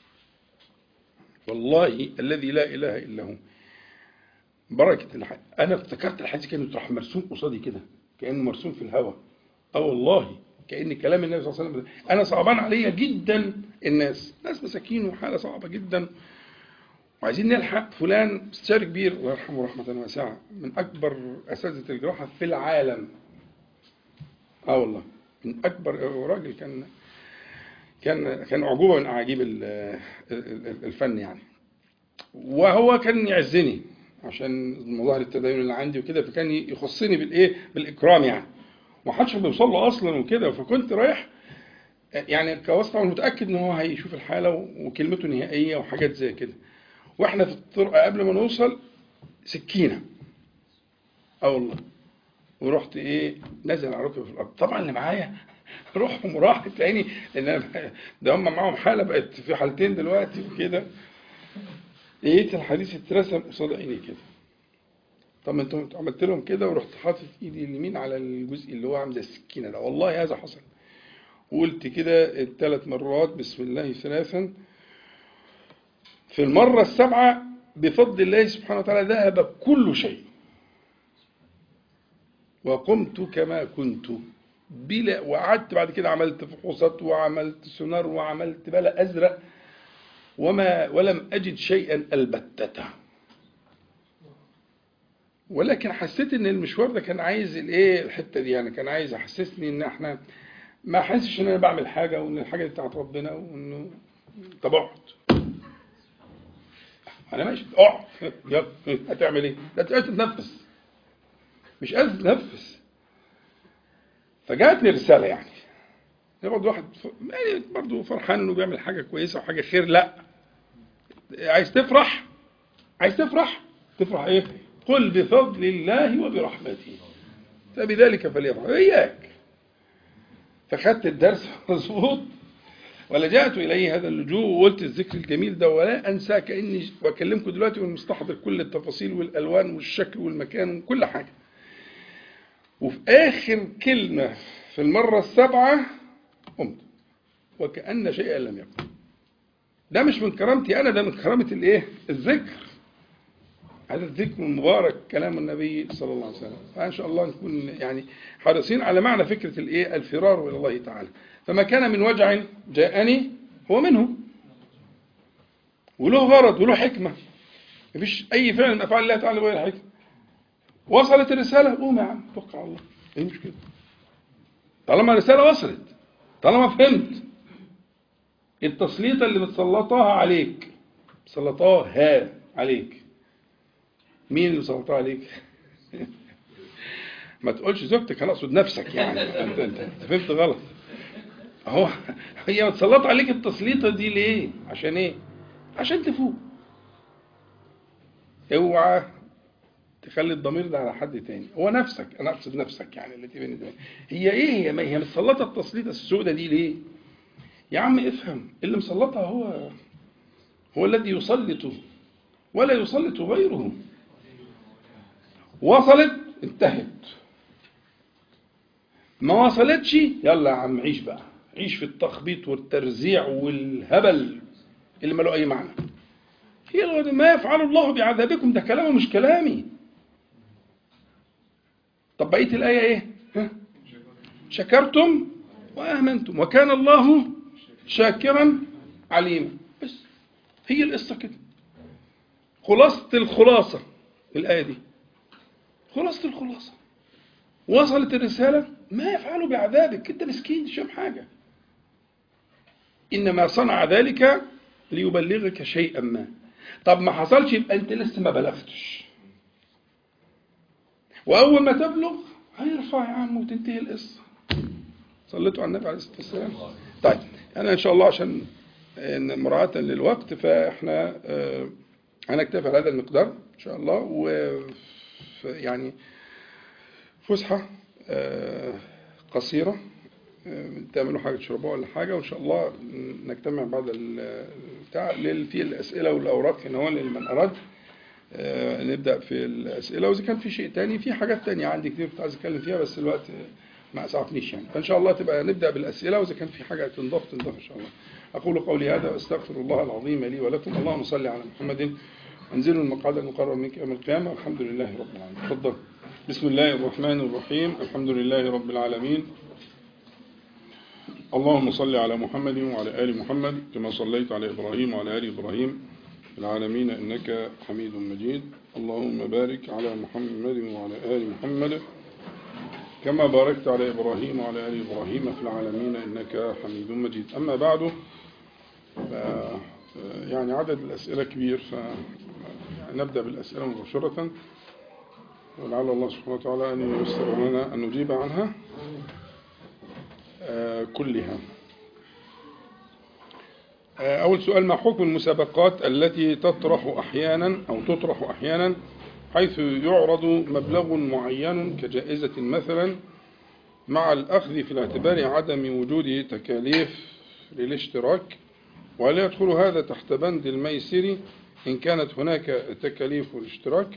والله الذي لا اله الا هو بركه الح... انا افتكرت الحديث كانه راح مرسوم قصادي كده كانه مرسوم في الهواء اه والله كأن كلام النبي صلى الله عليه وسلم أنا صعبان عليا جدا الناس ناس مساكين وحالة صعبة جدا وعايزين نلحق فلان استشاري كبير الله يرحمه رحمة واسعة من أكبر أساتذة الجراحة في العالم اه والله من أكبر راجل كان كان كان أعجوبة من أعاجيب ال- ال- الفن يعني وهو كان يعزني عشان مظاهر التدين اللي عندي وكده فكان يخصني بالايه بالاكرام يعني ومحدش بيوصل له اصلا وكده فكنت رايح يعني كواسطه أنا متاكد ان هو هيشوف الحاله وكلمته نهائيه وحاجات زي كده واحنا في الطرقه قبل ما نوصل سكينه اه والله ورحت ايه نازل على ركبي في الارض طبعا اللي معايا روحهم راحت تلاقيني ان أنا- ده هم معاهم حاله بقت في حالتين دلوقتي وكده لقيت الحديث اترسم قصاد عيني كده طب ما انتوا انتوا عملت لهم كده ورحت حاطط ايدي اليمين على الجزء اللي هو عامل زي السكينه ده والله هذا حصل وقلت كده الثلاث مرات بسم الله ثلاثا في المره السابعه بفضل الله سبحانه وتعالى ذهب كل شيء وقمت كما كنت بلا وقعدت بعد كده عملت فحوصات وعملت سونار وعملت بلا ازرق وما ولم أجد شيئا البتة ولكن حسيت ان المشوار ده كان عايز الايه الحته دي يعني كان عايز يحسسني ان احنا ما احسش ان انا بعمل حاجه وان الحاجه دي بتاعت ربنا وانه طب اقعد انا ماشي اقعد يلا هتعمل ايه؟ ده انت قادر تتنفس مش قادر تتنفس فجاتني رساله يعني برضه واحد ف- يعني برضه فرحان انه بيعمل حاجه كويسه وحاجه خير لا عايز تفرح عايز تفرح تفرح ايه قل بفضل الله وبرحمته فبذلك فليفرح اياك فخدت الدرس مظبوط ولجأت إليه هذا اللجوء وقلت الذكر الجميل ده ولا أنسى كأني بكلمكم دلوقتي والمستحضر كل التفاصيل والألوان والشكل والمكان وكل حاجة وفي آخر كلمة في المرة السابعة قمت وكأن شيئا لم يكن ده مش من كرامتي انا ده من كرامه الايه الذكر هذا الذكر المبارك كلام النبي صلى الله عليه وسلم فان شاء الله نكون يعني حريصين على معنى فكره الايه الفرار الى الله تعالى فما كان من وجع جاءني هو منه وله غرض وله حكمه مفيش اي فعل من افعال الله تعالى بغير حكمه وصلت الرساله قوم يا عم توكل على الله ايه المشكله طالما الرساله وصلت طالما فهمت التسليطة اللي بتسلطها عليك سلطاها عليك مين اللي سلطها عليك ما تقولش زوجتك انا اقصد نفسك يعني انت انت, انت فهمت غلط هو هي متسلطة عليك التسليطة دي ليه عشان ايه عشان تفوق اوعى تخلي الضمير ده على حد تاني هو نفسك انا اقصد نفسك يعني التي بين دماغك. هي ايه هي ما هي متسلطة التسليطة السوداء دي ليه يا عم افهم اللي مسلطها هو هو الذي يسلط ولا يسلط غيره وصلت انتهت ما وصلتش يلا يا عم عيش بقى عيش في التخبيط والترزيع والهبل اللي ما له اي معنى هي الغد- ما يفعل الله بعذابكم ده كلامه مش كلامي طب بقيه الايه ايه ها؟ شكرتم وامنتم وكان الله شاكرا عليما بس هي القصه كده خلاصه الخلاصه الايه دي خلاصه الخلاصه وصلت الرساله ما يفعل بعذابك انت مسكين مش فاهم حاجه انما صنع ذلك ليبلغك شيئا ما طب ما حصلش يبقى انت لسه ما بلغتش واول ما تبلغ هيرفع يا عم وتنتهي القصه صليتوا على النبي عليه الصلاه والسلام طيب انا ان شاء الله عشان إن مراعاه للوقت فاحنا آه، هنكتفي على هذا المقدار ان شاء الله و ف- يعني فسحه آه، قصيره آه، تعملوا حاجه تشربوها ولا حاجه وان شاء الله نجتمع بعد ال- بتاع لل- في الاسئله والاوراق هنا هو لمن اراد آه، نبدا في الاسئله واذا كان في شيء تاني في حاجات تانية عندي كتير كنت عايز اتكلم فيها بس الوقت ما اسعفنيش يعني فان شاء الله تبقى نبدا بالاسئله واذا كان في حاجه تنضاف تنضاف ان شاء الله اقول قولي هذا واستغفر الله العظيم لي ولكم اللهم صل على محمد انزلوا المقعد المقرب منك يوم القيامه والحمد لله رب العالمين تفضل بسم الله الرحمن الرحيم الحمد لله رب العالمين اللهم صل على محمد وعلى آل محمد كما صليت على إبراهيم وعلى آل إبراهيم في العالمين إنك حميد مجيد اللهم بارك على محمد وعلى آل محمد كما باركت على إبراهيم وعلى آل إبراهيم في العالمين إنك حميد مجيد أما بعد ف- يعني عدد الأسئلة كبير فنبدأ بالأسئلة مباشرة ولعل الله سبحانه وتعالى أن ييسر لنا أن نجيب عنها آه، كلها آه، أول سؤال ما حكم المسابقات التي تطرح أحيانا أو تطرح أحيانا حيث يعرض مبلغ معين كجائزة مثلا مع الأخذ في الاعتبار عدم وجود تكاليف للاشتراك ولا يدخل هذا تحت بند الميسر إن كانت هناك تكاليف الاشتراك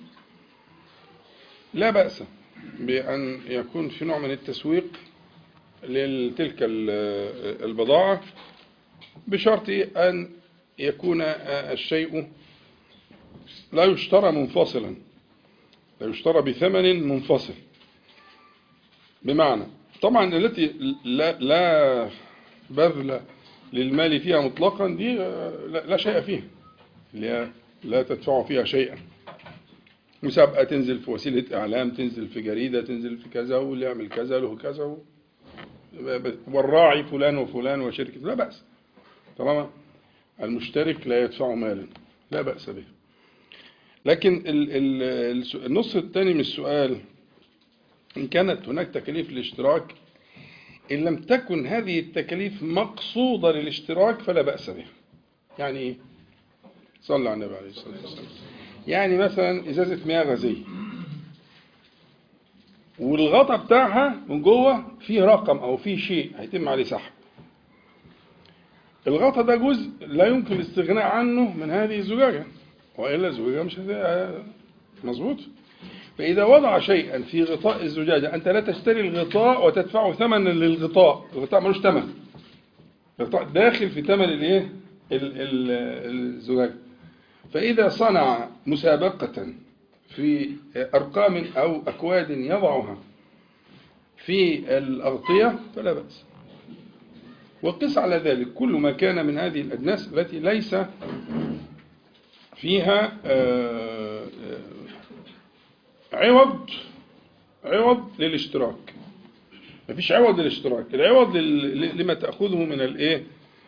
لا بأس بأن يكون في نوع من التسويق لتلك ال- البضاعة بشرط أن يكون الشيء لا يشترى منفصلا لا يشترى بثمن منفصل بمعنى طبعا التي لا, لا بذل للمال فيها مطلقا دي لا, لا شيء فيها اللي هي لا تدفع فيها شيئا مسابقة تنزل في وسيلة إعلام تنزل في جريدة تنزل في كذا واللي يعمل كذا له كذا و... والراعي فلان وفلان وشركة لا بأس طالما المشترك لا يدفع مالا لا بأس به لكن ال- ال- الس- النص الثاني من السؤال إن كانت هناك تكاليف الاشتراك إن لم تكن هذه التكاليف مقصودة للاشتراك فلا بأس بها يعني إيه؟ صلى على النبي عليه الصلاة والسلام يعني مثلا إزازة مياه غازية والغطا بتاعها من جوه فيه رقم أو فيه شيء هيتم عليه سحب الغطا ده جزء لا يمكن الاستغناء عنه من هذه الزجاجة وإلا الزجاجة مش هت- مظبوط فإذا وضع شيئا في غطاء الزجاجة أنت لا تشتري الغطاء وتدفع ثمنا للغطاء الغطاء ملوش ثمن الغطاء داخل في ثمن الايه ال- ال- الزجاجة فإذا صنع مسابقة في أرقام أو أكواد يضعها في الأغطية فلا بأس وقس على ذلك كل ما كان من هذه الأجناس التي ليس فيها آه، آه، عوض عوض للاشتراك مفيش عوض للاشتراك العوض لل- لما تأخذه من الايه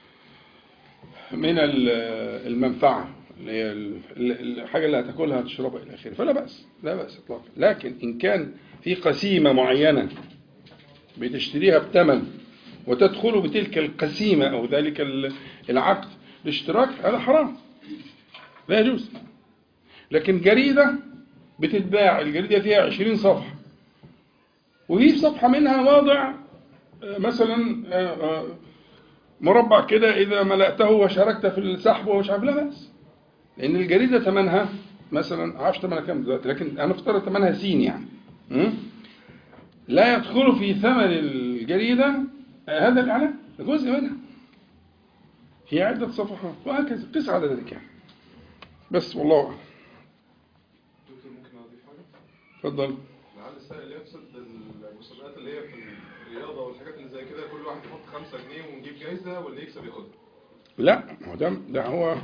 من ال- المنفعة اللي هي ال- ال- الحاجة اللي هتاكلها هتشربها إلى آخره فلا بأس لا بأس إطلاقا لكن إن كان في قسيمة معينة بتشتريها بثمن وتدخل بتلك القسيمة أو ذلك ال- العقد الاشتراك هذا حرام لا يجوز لكن جريدة بتتباع الجريدة فيها 20 صفحة وفي في صفحة منها واضع آه، مثلا آه، آه، مربع كده إذا ملأته وشاركت في السحب ومش عارف لا بأس لأن الجريدة ثمنها مثلا عارف ثمنها كام دلوقتي لكن أنا افترض ثمنها سين يعني م? لا يدخل في ثمن الجريدة آه، هذا الإعلان ده جزء منها هي عدة صفحات وهكذا قس على ذلك يعني بس والله أعلم دكتور ممكن اضيف حاجه؟ اتفضل لعل السائل يقصد المسابقات اللي هي في الرياضه والحاجات اللي زي كده كل واحد يحط 5 جنيه ونجيب جايزه واللي يكسب ياخدها. لا ما هو ده ده هو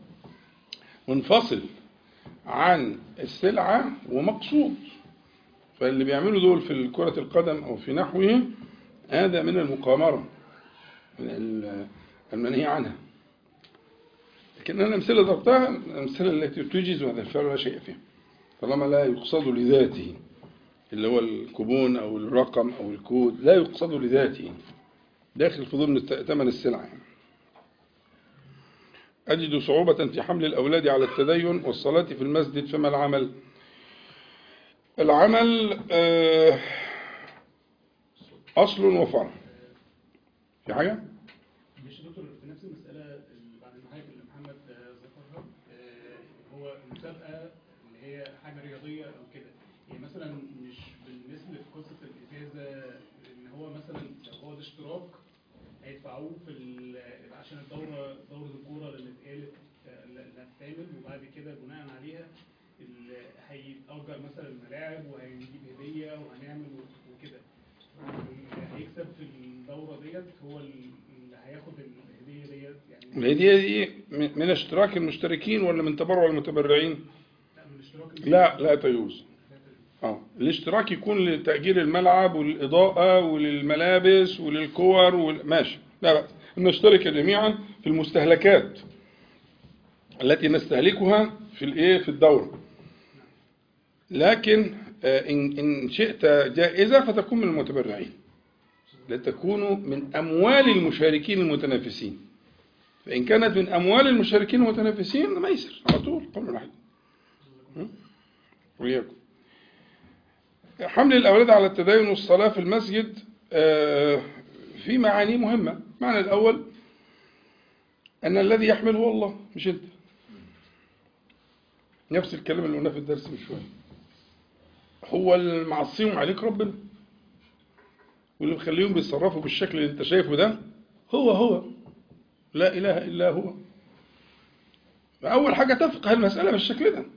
منفصل عن السلعة ومقصود فاللي بيعملوا دول في كرة القدم أو في نحوه هذا من المقامرة من ال- المنهي عنها لكن أنا الأمثلة اللي ضربتها الأمثلة التي تجيز هذا الفعل لا شيء فيها طالما لا يقصد لذاته اللي هو الكوبون أو الرقم أو الكود لا يقصد لذاته داخل في ضمن الت- ثمن السلعة يعني. أجد صعوبة في حمل الأولاد على التدين والصلاة في المسجد فما العمل العمل آه، أصل وفرع في حاجة مش دكتور في نفس المسألة اللي بعد المحاكم اللي محمد آه، ذكرها آه، هو المسابقة اللي هي حاجة رياضية أو كده هي مثلا مش بالنسبة لقصة الإزازة إن هو مثلا لو هو ده اشتراك هيدفعوه في ال- عشان الدورة دورة الكورة اللي اتقالت آه، اللي هتتعمل وبعد كده بناء عليها ال- هيتأجر مثلا الملاعب وهنجيب هدية وهنعمل وكده هيكسب في الدورة دي ديت هو اللي هياخد الهديه ديت يعني الهدية دي من من اشتراك المشتركين ولا من تبرع المتبرعين؟ لا من اشتراك لا لا تجوز اه الاشتراك يكون لتأجير الملعب والإضاءة وللملابس وللكور وال... ماشي لا بأس أن نشترك جميعا في المستهلكات التي نستهلكها في الايه في الدورة لكن آه، إن إن شئت جائزة فتكون من المتبرعين لتكون من أموال المشاركين المتنافسين فإن كانت من أموال المشاركين المتنافسين ميسر على طول قول واحد م? وإياكم حمل الأولاد على التدين والصلاة في المسجد آه، في معاني مهمة المعنى الأول أن الذي يحمل هو الله مش أنت نفس الكلام اللي قلناه في الدرس من شوية هو المعصيهم عليك ربنا واللي مخليهم بيتصرفوا بالشكل اللي انت شايفه ده هو هو لا إله إلا هو فأول حاجة تفقه المسألة بالشكل ده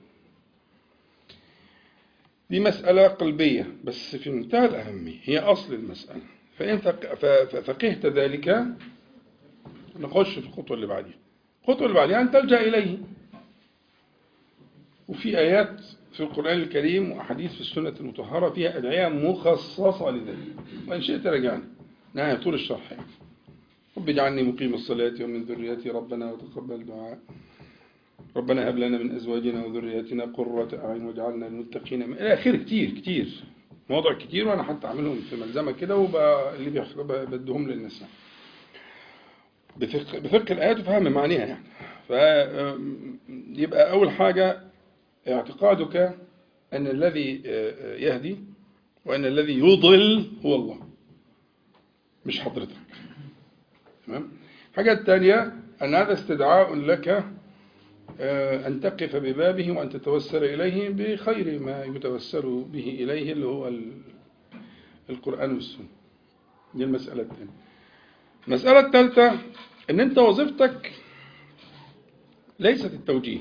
دي مسألة قلبية بس في منتهى الأهمية هي أصل المسألة فإن فق- ف- ف- فقهت ذلك نخش في الخطوة اللي بعديها الخطوة اللي بعديها أن تلجأ إليه وفي آيات في القرآن الكريم وأحاديث في السنة المطهرة فيها أدعية مخصصة لذلك وإن شئت رجعني نهاية طول الشرح يعني. رب اجعلني مقيم الصلاة ومن ذريتي ربنا وتقبل دعاء ربنا هب لنا من أزواجنا وذرياتنا قرة أعين واجعلنا للمتقين إماما. إلى آخره كتير كتير مواضع كتير وأنا حتى أعملهم في ملزمة كده وبقى اللي بيخ- ب- بدهم للناس يعني. بفقه, بفقه الآيات وفهم معانيها يعني فيبقى أول حاجة اعتقادك أن الذي يهدي وأن الذي يضل هو الله مش حضرتك تمام الحاجة الثانية أن هذا استدعاء لك آه، أن تقف ببابه وأن تتوسل إليه بخير ما يتوسل به إليه اللي هو ال- القرآن والسنة دي المسألة الثانية المسألة الثالثة أن أنت وظيفتك ليست التوجيه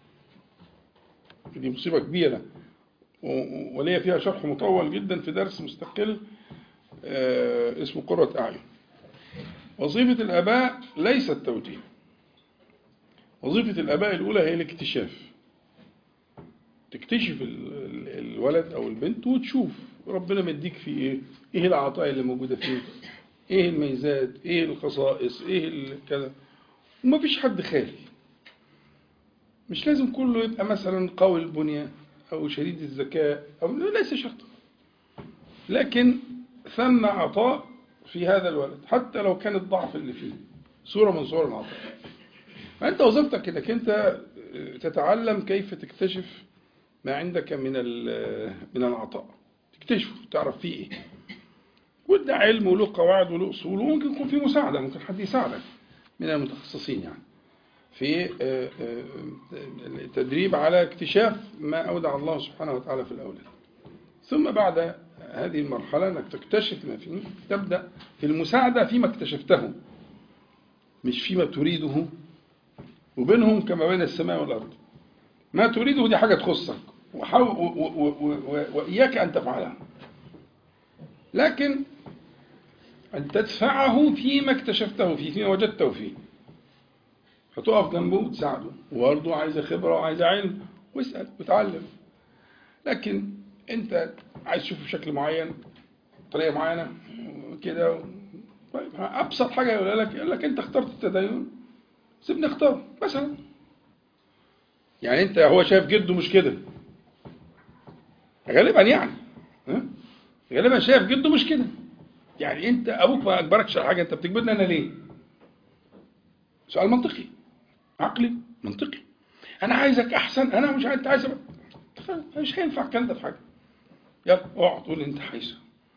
دي مصيبة كبيرة و- وليا فيها شرح مطول جدا في درس مستقل آه، اسمه قرة أعين وظيفة الآباء ليست توجيه وظيفة الآباء الأولى هي الاكتشاف تكتشف ال- ال- الولد أو البنت وتشوف ربنا مديك فيه إيه إيه العطايا اللي موجودة فيه إيه الميزات إيه الخصائص إيه ال- كذا وما فيش حد خالي مش لازم كله يبقى مثلا قوي البنية أو شديد الذكاء أو ليس شرطا لكن ثم عطاء في هذا الولد حتى لو كان الضعف اللي فيه صورة من صور العطاء فأنت وظيفتك انك أنت تتعلم كيف تكتشف ما عندك من ال- من العطاء تكتشفه تعرف فيه إيه وده علم وله قواعد وله أصول وممكن يكون في مساعدة ممكن حد يساعدك من المتخصصين يعني في آه، آه، التدريب على اكتشاف ما أودع الله سبحانه وتعالى في الأولاد ثم بعد هذه المرحلة أنك تكتشف ما فيه تبدأ في المساعدة فيما اكتشفته مش فيما تريده وبينهم كما بين السماء والأرض ما تريده دي حاجة تخصك وحاول و- و- و- و- وإياك أن تفعلها لكن أن تدفعه فيما اكتشفته فيه فيما وجدته فيه فتقف جنبه وتساعده وبرضه عايزة خبرة وعايزة علم واسأل وتعلم لكن أنت عايز تشوفه بشكل معين طريقة معينة كده طيب أبسط حاجة يقولها لك يقول لك أنت اخترت التدين سيبني اختار مثلا يعني أنت هو شايف جده مش كده غالبا يعني ها؟ غالبا شايف جده مش كده يعني أنت أبوك ما أجبركش على حاجة أنت بتجبرني أنا ليه؟ سؤال منطقي عقلي منطقي انا عايزك احسن انا مش عايز انت عايز أبقى- مش هينفع الكلام ده في حاجه يلا اقعد قول اللي انت عايزه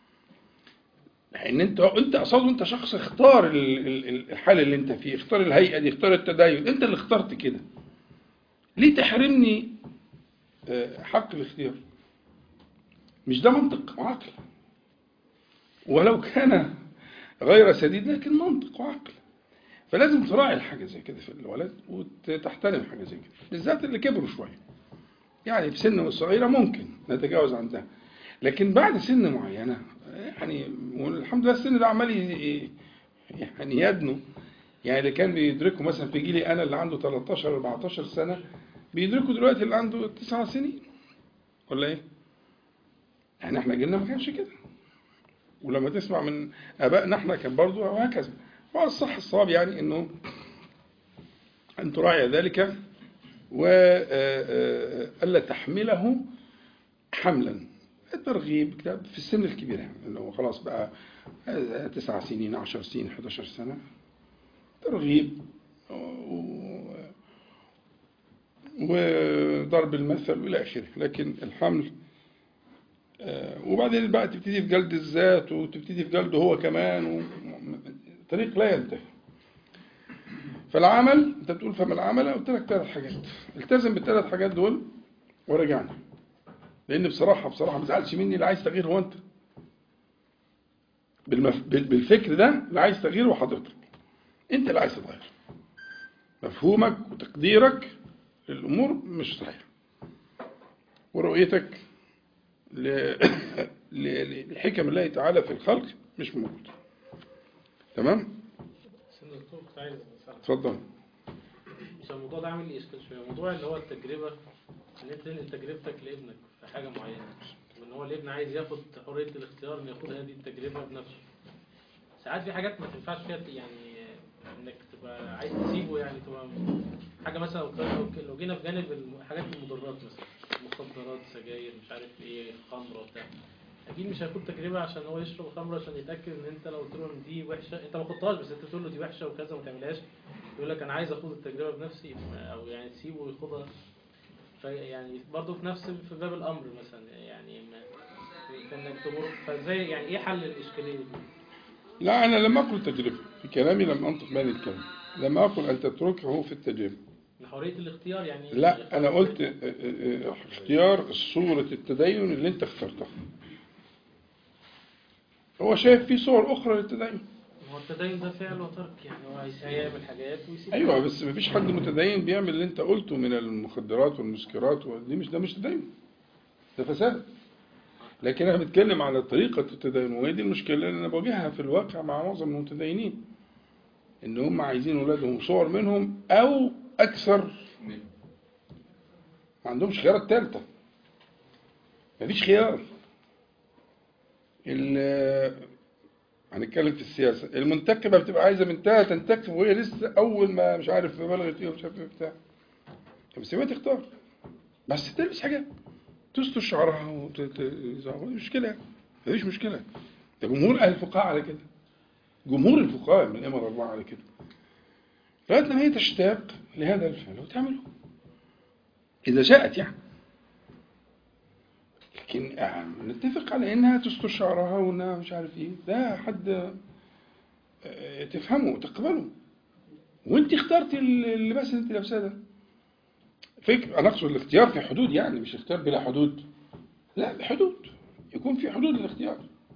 لان انت انت اصلا انت شخص اختار ال- ال- الحال اللي انت فيه اختار الهيئه دي اختار التدين انت اللي اخترت كده ليه تحرمني آه، حق الاختيار مش ده منطق وعقل ولو كان غير سديد لكن منطق وعقل فلازم تراعي الحاجة زي كده في الولد وتحترم حاجة زي كده بالذات اللي كبروا شوية يعني في سن صغيرة ممكن نتجاوز عن ده لكن بعد سن معينة يعني والحمد لله السن ده عمال ي- يعني يدنو يعني اللي كان بيدركه مثلا في جيلي انا اللي عنده 13 14 سنه بيدركه دلوقتي اللي عنده 9 سنين ولا ايه؟ يعني احنا جيلنا ما كانش كده ولما تسمع من ابائنا احنا كان برضه وهكذا والصح الصواب يعني انه ان تراعي ذلك والا تحمله حملا الترغيب كده في السن الكبير يعني انه خلاص بقى تسع سنين عشر سنين 11 سنه ترغيب و- وضرب المثل والى اخره لكن الحمل آه، وبعدين بقى تبتدي في جلد الذات وتبتدي في جلده هو كمان و... طريق لا ينتهي فالعمل انت بتقول فما العمل قلت لك ثلاث حاجات التزم بالثلاث حاجات دول ورجعنا لان بصراحه بصراحه ما تزعلش مني اللي عايز تغيير هو انت بالمف... بال- بالفكر ده اللي عايز تغيير هو حضرتك انت اللي عايز تتغير مفهومك وتقديرك للامور مش صحيح ورؤيتك ل... ل- لحكم الله تعالى في الخلق مش موجود تمام بس أنا دكتور كنت عايز أسألك. اتفضل مش الموضوع ده عامل لي اشكال شويه موضوع اللي هو التجربه ان انت تنقل تجربتك لابنك في حاجه معينه وان هو الابن عايز ياخد حريه الاختيار ان ياخد هذه التجربه بنفسه ساعات في حاجات ما تنفعش فيها يعني انك تبقى عايز تسيبه يعني تبقى حاجه مثلا لو كان- لو- لو جينا في جانب الحاجات المضرات مثلا مخدرات سجاير مش عارف ايه خمره بتاع اكيد مش هيكون تجربه عشان هو يشرب خمره عشان يتاكد ان انت لو قلت له ان دي وحشه انت ما خدتهاش بس انت بتقول له دي وحشه وكذا ما تعملهاش يقول لك انا عايز اخد التجربه بنفسي او يعني تسيبه وياخدها فيعني برضه في نفس في باب الامر مثلا يعني ما في انك تمر فازاي يعني ايه حل الاشكاليه دي؟ لا أنا لم أقل تجربة في كلامي لم أنطق بهذه الكلمة لم أقل أن تتركه في التجربة إن حريه الاختيار يعني لا أنا قلت اه، اه، اه، اختيار صورة التدين اللي أنت اخترتها هو شايف في صور أخرى للتدين هو التدين ده فعل وترك يعني هو عايز- هيعمل حاجات ويسيب أيوة بس مفيش حد متدين بيعمل اللي أنت قلته من المخدرات والمسكرات ودي مش ده مش تدين ده فساد لكن أنا بتكلم على طريقة التدين وهي دي المشكلة اللي أنا بواجهها في الواقع مع معظم المتدينين إن هم عايزين أولادهم صور منهم أو أكثر ما عندهمش خيارات ثالثة مفيش خيار ال- هنتكلم في السياسة المنتخبة بتبقى عايزة بنتها تنتخب وهي لسه أول ما مش عارف بلغت إيه ومش عارف إيه بتاع طب سيبها تختار بس تلبس حاجة تستر شعرها وت... ت- مش مشكلة يعني. مفيش مشكلة ده جمهور أهل الفقهاء على كده جمهور الفقهاء من الأئمة الأربعة على كده لغاية لما هي تشتاق لهذا الفعل وتعمله إذا شاءت يعني لكن آه، نتفق على إنها تستر شعرها وإنها مش عارف إيه ده حد آه، تفهمه وتقبله وأنت اخترتي اللباس اللي أنت لابساه ده فكر أنا أقصد الاختيار في حدود يعني مش اختيار بلا حدود لا بحدود يكون في حدود الاختيار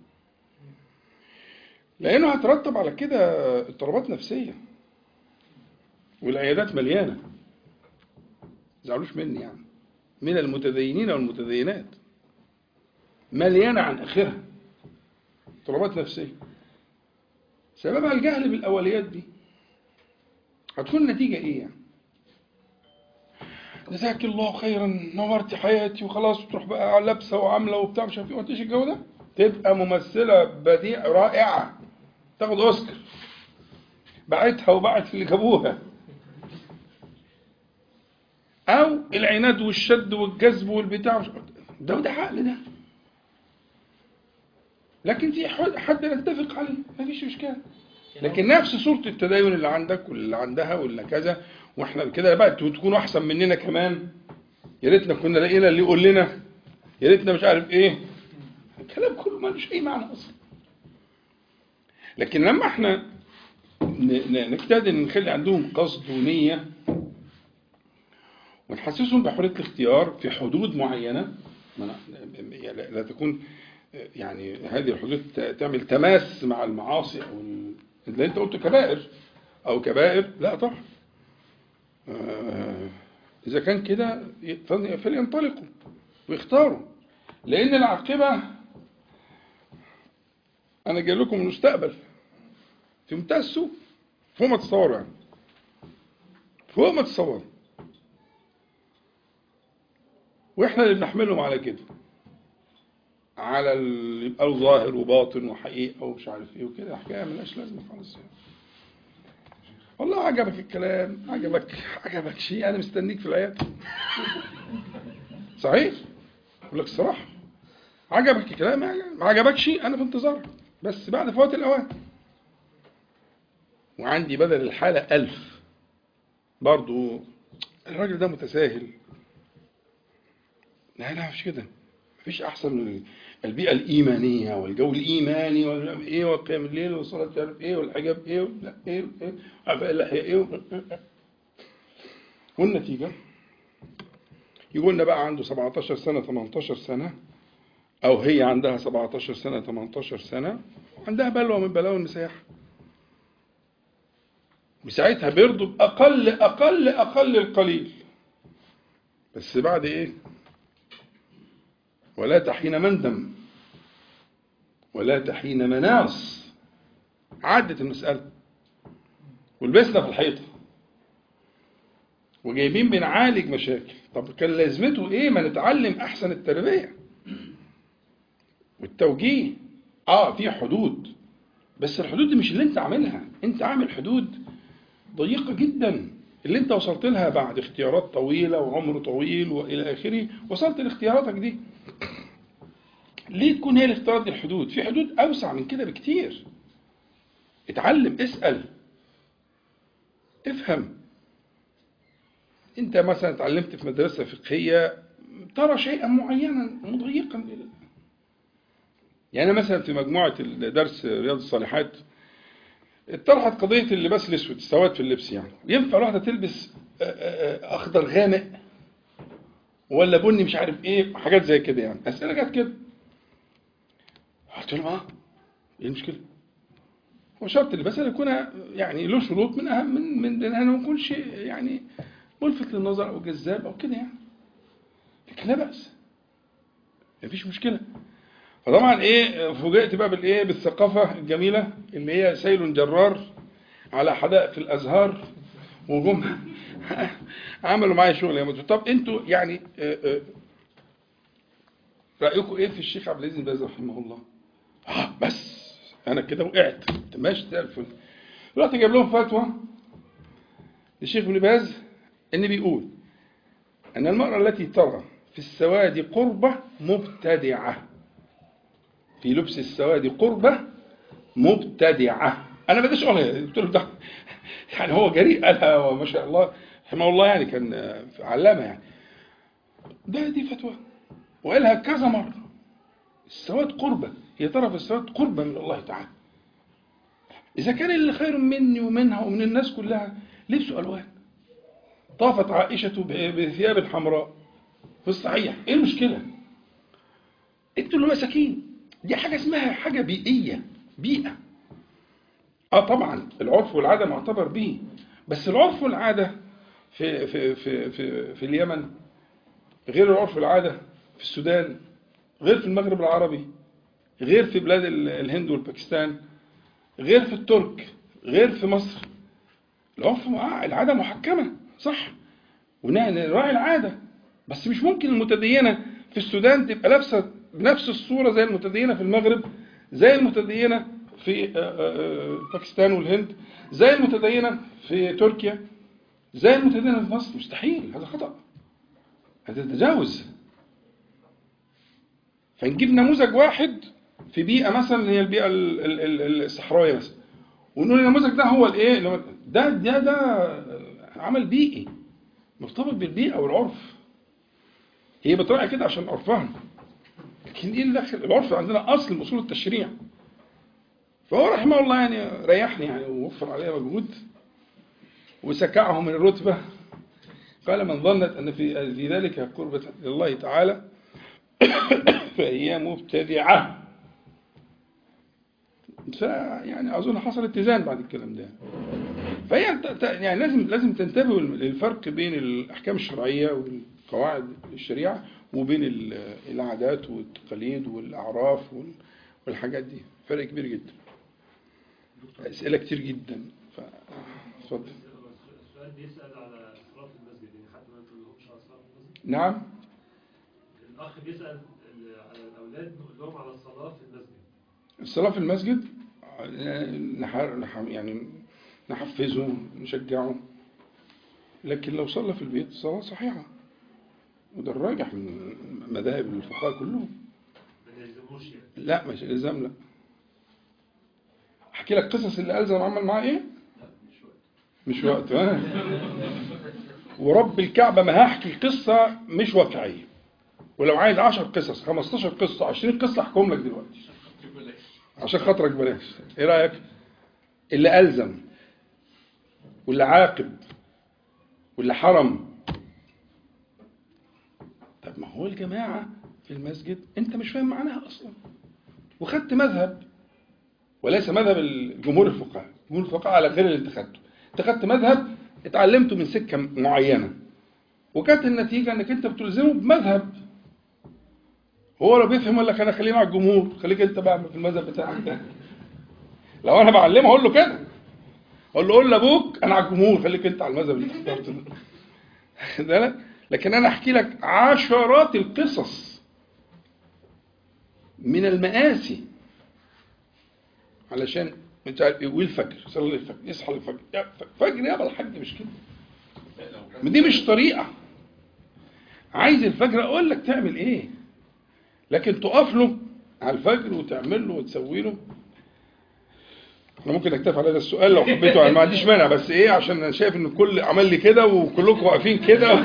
لأنه هترتب على كده اضطرابات نفسية والعيادات مليانة زعلوش مني يعني من المتدينين والمتدينات مليانة عن آخرها اضطرابات نفسية سببها الجهل بالأوليات دي هتكون النتيجة إيه يعني جزاك الله خيرا نورت حياتي وخلاص وتروح بقى لابسه وعامله وبتاع مش عارف ايه وانتش الجو ده تبقى ممثله بديع رائعه تاخد اوسكار بعتها وبعت اللي جابوها او العناد والشد والجذب والبتاع مش ده وده عقل ده لكن في حد حد نتفق عليه مفيش اشكال لكن نفس صورة التدين اللي عندك واللي عندها واللي كذا واحنا كده بقى تكونوا احسن مننا كمان يا ريتنا كنا لقينا اللي يقول لنا يا ريتنا مش عارف ايه الكلام كله ملوش اي معنى اصلا لكن لما احنا ن- ن- نجتهد ان نخلي عندهم قصد ونية ونحسسهم بحرية الاختيار في حدود معينة ما أنا- يعني لا لا تكون يعني هذه الحدود ت- تعمل تماس مع المعاصي او ال- اللي انت قلته كبائر او كبائر لا طبعا آه، اذا كان كده ي- فل- فلينطلقوا ويختاروا لان العاقبه انا جاي لكم المستقبل في منتهى السوء فوق ما تتصوروا يعني فوق ما تتصوروا واحنا اللي بنحملهم على كده على اللي يبقى له ظاهر وباطن وحقيقه ومش عارف ايه وكده حكايه ملهاش لازمه خالص يعني. والله عجبك الكلام عجبك عجبك شيء انا مستنيك في العياده صحيح اقول لك الصراحه عجبك الكلام ما عجبكش انا في انتظارك بس بعد فوات الاوان وعندي بدل الحاله ألف برضو الراجل ده متساهل لا لا مش كده مفيش احسن من البيئه الايمانيه والجو الايماني ولا ايه وقيام الليل والصلاه مش عارف ايه والحجاب ايه ولا ايه ايه عفاء اللحيه ايه والنتيجه يقول لنا بقى عنده 17 سنه 18 سنه او هي عندها 17 سنه 18 سنه عندها بلوى من بلاوي النساح وساعتها بيرضوا باقل اقل اقل القليل بس بعد ايه ولا تحين مندم ولا تحين مناص عدت المسألة ولبسنا في الحيطة وجايبين بنعالج مشاكل طب كان لازمته ايه ما نتعلم احسن التربية والتوجيه اه في حدود بس الحدود دي مش اللي انت عاملها انت عامل حدود ضيقة جدا اللي انت وصلت لها بعد اختيارات طويلة وعمر طويل والى اخره وصلت لاختياراتك دي ليه تكون هي الاختيارات دي الحدود في حدود اوسع من كده بكتير اتعلم اسأل افهم انت مثلا اتعلمت في مدرسة فقهية ترى شيئا معينا مضيقا يعني مثلا في مجموعة درس رياض الصالحات اتطرحت قضية اللباس الاسود السواد في اللبس يعني ينفع الواحدة تلبس اخضر غامق ولا بني مش عارف ايه حاجات زي كده يعني اسئله جت كده قلت لهم اه ايه المشكله هو شرط اللباس ان يكون يعني له شروط من اهم من من انه ما يكونش يعني ملفت للنظر او جذاب او كده يعني لكن لا باس مفيش مشكله فطبعا ايه فوجئت بقى بالايه بالثقافه الجميله اللي هي سيل جرار على حدائق الازهار وجم عملوا معايا شغل يا مدرسة. طب انتوا يعني رايكم ايه في الشيخ عبد العزيز باز رحمه الله آه بس انا كده وقعت ماشي زي الفل رحت جايب لهم فتوى للشيخ ابن باز ان بيقول ان المراه التي ترى في السواد قربه مبتدعه في لبس السواد قربه مبتدعه انا ما بديش اقولها قلت له ده يعني هو جريء قالها وما شاء الله رحمه الله يعني كان علامه يعني ده دي فتوى وقالها كذا مره السواد قربه هي ترى في السواد قربه من الله تعالى اذا كان اللي خير مني ومنها ومن الناس كلها لبسوا الوان طافت عائشه بثياب حمراء في الصحيح ايه المشكله انتوا اللي مساكين دي حاجه اسمها حاجه بيئيه بيئه اه طبعا العرف والعاده معتبر به بس العرف والعاده في في في في, في اليمن غير العرف والعاده في السودان غير في المغرب العربي غير في بلاد الهند والباكستان غير في الترك غير في مصر العرف العاده محكمه صح ونراعي العاده بس مش ممكن المتدينه في السودان تبقى لابسه بنفس الصوره زي المتدينه في المغرب زي المتدينه في باكستان والهند زي المتدينه في تركيا زي المتدينه في مصر مستحيل هذا خطا هذا تجاوز فنجيب نموذج واحد في بيئه مثلا اللي هي البيئه الصحراويه مثلا ونقول النموذج ده هو الايه ده ده ده عمل بيئي مرتبط بالبيئه والعرف هي بتراعي كده عشان عرفها لكن ايه اللي داخل العرف عندنا اصل من اصول التشريع فهو رحمه الله يعني ريحني يعني ووفر عليها مجهود وسكعه من الرتبه قال من ظنت ان في في ذلك قربة لله تعالى فهي مبتدعه فيعني اظن حصل اتزان بعد الكلام ده فهي يعني لازم لازم تنتبهوا للفرق بين الاحكام الشرعيه والقواعد الشريعه وبين العادات والتقاليد والاعراف والحاجات دي فرق كبير جدا أسئلة كتير جدا ف... اتفضل السؤال بيسأل على صلاة المسجد يعني حتى ما تقولهمش على صلاة المسجد نعم الأخ بيسأل ال- على الأولاد نقول لهم على الصلاة في المسجد الصلاة في المسجد آه، نح... نح... يعني نحفزه نشجعه لكن لو صلى في البيت صلاة صحيحة وده الراجح من مذاهب الفقهاء كلهم ما يلزموش يعني لا مش الزام لا احكي لك قصص اللي الزم عمل معاه ايه مش وقت ها ورب الكعبة ما هحكي قصة مش واقعية ولو عايز 10 قصص 15 قصة 20 قصة احكيهم لك دلوقتي عشان خاطرك بلاش ايه رأيك اللي ألزم واللي عاقب واللي حرم طب ما هو الجماعة في المسجد انت مش فاهم معناها اصلا وخدت مذهب وليس مذهب الجمهور الفقهاء جمهور الفقهاء على غير اللي انت خدته انت خدت مذهب اتعلمته من سكة معينة وكانت النتيجة انك انت بتلزمه بمذهب هو لو بيفهم يقول لك انا خليني على الجمهور خليك انت بقى في المذهب بتاعك ده لو انا بعلمه اقول له كده اقول له قول لابوك انا على الجمهور خليك انت على المذهب اللي انت اخترته ده واخد بالك؟ لكن انا احكي لك عشرات القصص من المآسي علشان مش عارف ايه والفجر صلي الفجر يصحى الفجر يا فجر يابا الحاج مش كده ما دي مش طريقة عايز الفجر اقول لك تعمل ايه لكن تقف له على الفجر وتعمل له وتسوي له انا ممكن اكتفي على هذا السؤال لو حبيته يعني ما عنديش مانع بس ايه عشان انا شايف ان الكل عمل لي كده وكلكم واقفين كده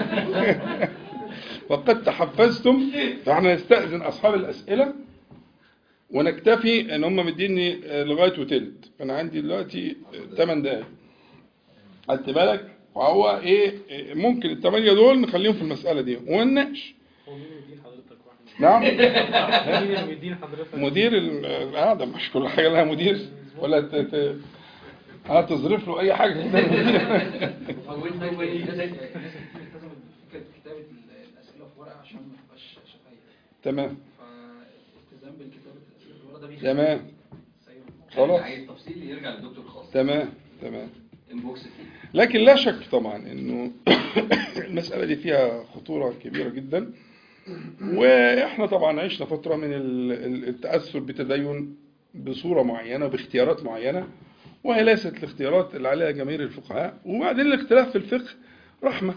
وقد تحفزتم فاحنا نستأذن اصحاب الاسئله ونكتفي ان هم مديني لغايه وتلت فانا عندي دلوقتي 8 دقايق خدت بالك وهو ايه إيه، ممكن الثمانيه دول نخليهم في المساله دي ونناقش هو مين يدين حضرتك واحنا نعم مين اللي بيدين حضرتك مدير ال- القعده مش كل حاجه لها مدير ولا ت- ت- هتصرف له اي حاجه كده هو انت هو ايه لازم لازم التزم بفكره كتابه الاسئله في ورقه عشان ما تبقاش شفايف تمام فالتزام بالكتابه الاسئله في الورقه ده بيخلي تمام سيء. خلاص عايز تفصيل يرجع للدكتور خاص تمام تمام انبوكس فيه لكن لا شك طبعا انه المسألة دي فيها خطورة كبيرة جدا واحنا طبعا عشنا فترة من ال- ال- التأثر بتدين بصورة معينة باختيارات معينة وهي ليست الاختيارات اللي عليها جماهير الفقهاء وبعدين الاختلاف في الفقه رحمة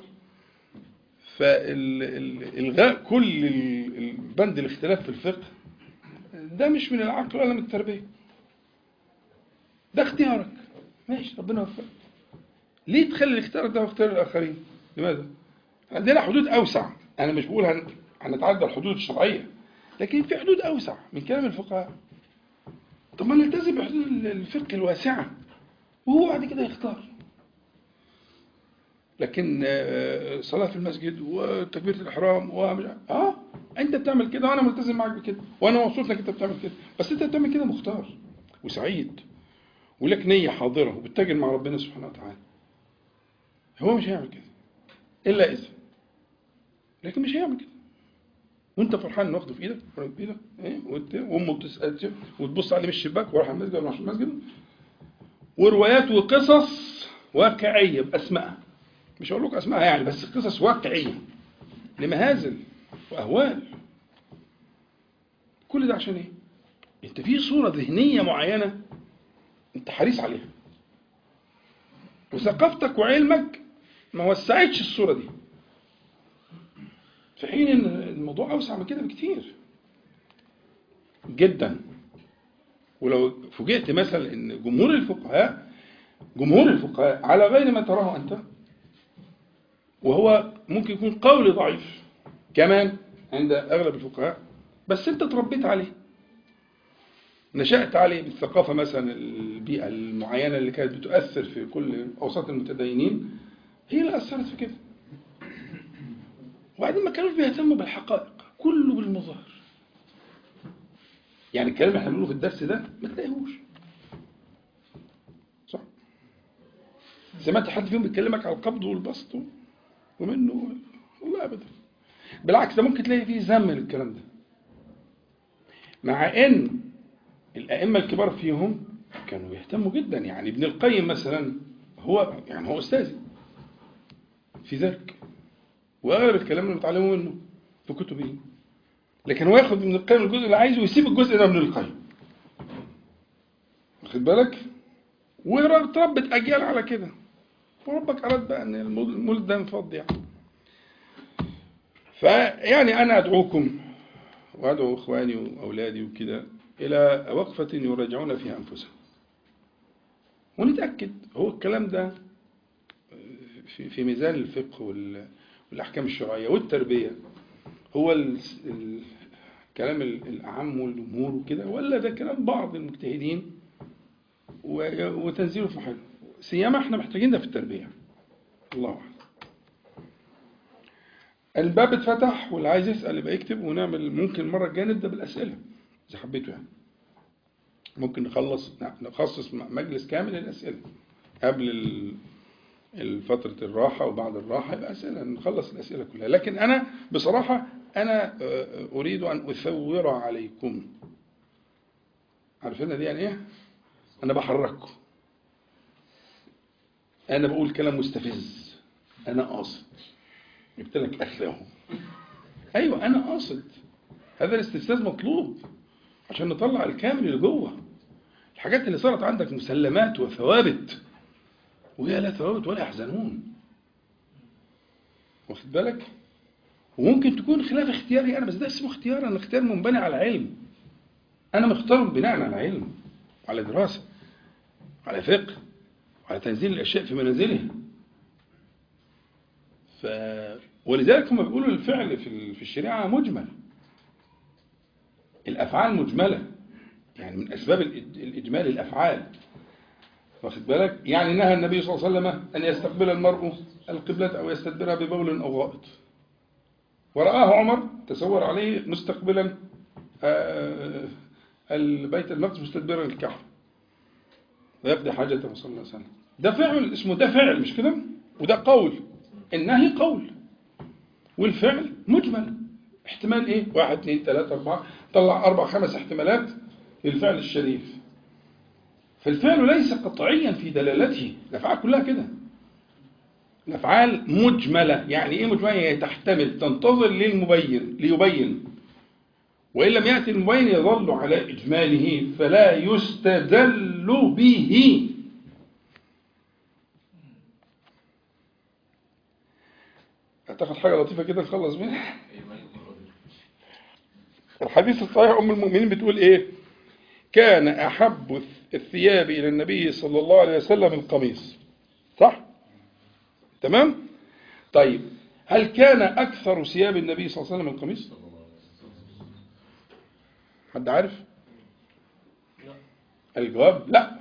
فالغاء كل ال- البند الاختلاف في الفقه ده مش من العقل ولا من التربية ده اختيارك ماشي ربنا يوفقك ليه تخلي الاختيار ده واختيار الآخرين لماذا؟ عندنا حدود أوسع أنا مش بقول هن... هنتعدى الحدود الشرعية لكن في حدود أوسع من كلام الفقهاء طب ما نلتزم بحدود الفقه الواسعة وهو بعد كده يختار لكن آه، صلاة في المسجد وتكبيرة الإحرام ومش عارف- اه انت بتعمل كده وانا ملتزم معاك بكده وانا مبسوط انك انت بتعمل كده بس انت بتعمل كده مختار وسعيد ولك نية حاضرة وبتتاجر مع ربنا سبحانه وتعالى هو مش هيعمل كده إلا إذا لكن مش هيعمل كده وانت فرحان انه واخده في ايدك واخده في ايدك ايه وانت وامه بتسال وتبص عليه من الشباك وراح المسجد ولا مش المسجد وروايات وقصص واقعيه باسمائها مش هقول لكم اسمائها يعني بس قصص واقعيه لمهازل واهوال كل ده عشان ايه؟ انت في صوره ذهنيه معينه انت حريص عليها وثقافتك وعلمك ما وسعتش الصوره دي في حين ان الموضوع اوسع من كده بكتير جدا ولو فوجئت مثلا ان جمهور الفقهاء جمهور الفقهاء على غير ما تراه انت وهو ممكن يكون قول ضعيف كمان عند اغلب الفقهاء بس انت تربيت عليه نشأت عليه بالثقافة مثلا البيئة المعينة اللي كانت بتؤثر في كل أوساط المتدينين هي اللي أثرت في كده وبعدين ما كانوش بيهتموا بالحقائق كله بالمظاهر يعني الكلام اللي احنا بنقوله في الدرس ده ما تلاقيهوش صح سمعت حد فيهم بيكلمك على القبض والبسط ومنه والله ابدا بالعكس ده ممكن تلاقي فيه ذم للكلام ده مع ان الائمه الكبار فيهم كانوا بيهتموا جدا يعني ابن القيم مثلا هو يعني هو أستاذي في ذلك وأغلب الكلام اللي بتعلمه منه في كتبه لكن هو ياخد من القيم الجزء اللي عايزه ويسيب الجزء ده من القيم واخد بالك وتربت أجيال على كده وربك أراد بقى أن المولد ده ينفض يعني فيعني أنا أدعوكم وأدعو إخواني وأولادي وكده إلى وقفة يراجعون فيها أنفسهم ونتأكد هو الكلام ده في في ميزان الفقه وال- والأحكام الشرعية والتربية هو ال- ال- الكلام ال- الأعم والأمور وكده ولا ده كلام بعض المجتهدين و- وتنزيله في محله سيما احنا محتاجين ده في التربية الله أعلم الباب اتفتح واللي عايز يسأل يبقى يكتب ونعمل ممكن المرة الجاية نبدأ بالأسئلة إذا حبيتوا يعني ممكن نخلص نخصص مجلس كامل للأسئلة قبل ال- الفترة الراحة وبعد الراحة يبقى أسئلة نخلص الأسئلة كلها لكن أنا بصراحة أنا آه، أريد أن أثور عليكم عارفين دي يعني إيه؟ أنا بحرككم أنا بقول كلام مستفز أنا قاصد جبت لك أخ أهو أيوه أنا قاصد هذا الاستفزاز مطلوب عشان نطلع الكامل اللي جوه الحاجات اللي صارت عندك مسلمات وثوابت وهي لا ثوابت ولا يحزنون واخد بالك وممكن تكون خلاف اختياري انا بس ده اسمه اختيار انا اختيار منبني على علم انا مختار بناء على علم على دراسه على فقه على تنزيل الاشياء في منازلها ف ولذلك هم بيقولوا الفعل في ال- في الشريعه مجمل الافعال مجمله يعني من اسباب الإج- الاجمال الافعال واخد بالك يعني نهى النبي صلى الله عليه وسلم أن يستقبل المرء القبلة أو يستدبرها ببول أو غائط ورآه عمر تصور عليه مستقبلا آه، البيت المقدس مستدبرا الكعبة ويقضي حاجته صلى الله عليه وسلم ده فعل اسمه ده فعل مش كده وده قول النهي قول والفعل مجمل احتمال ايه واحد اثنين ثلاثة أربعة طلع أربع خمس احتمالات للفعل الشريف فالفعل ليس قطعيا في دلالته الافعال كلها كده الافعال مجمله يعني ايه مجمله يعني تحتمل تنتظر للمبين ليبين وان لم ياتي المبين يظل على اجماله فلا يستدل به هتاخد حاجه لطيفه كده نخلص بيها الحديث الصحيح ام المؤمنين بتقول ايه كان أحب الثياب إلى النبي صلى الله عليه وسلم القميص صح؟ تمام؟ طيب هل كان أكثر ثياب النبي صلى الله عليه وسلم القميص؟ حد عارف؟ الجواب لا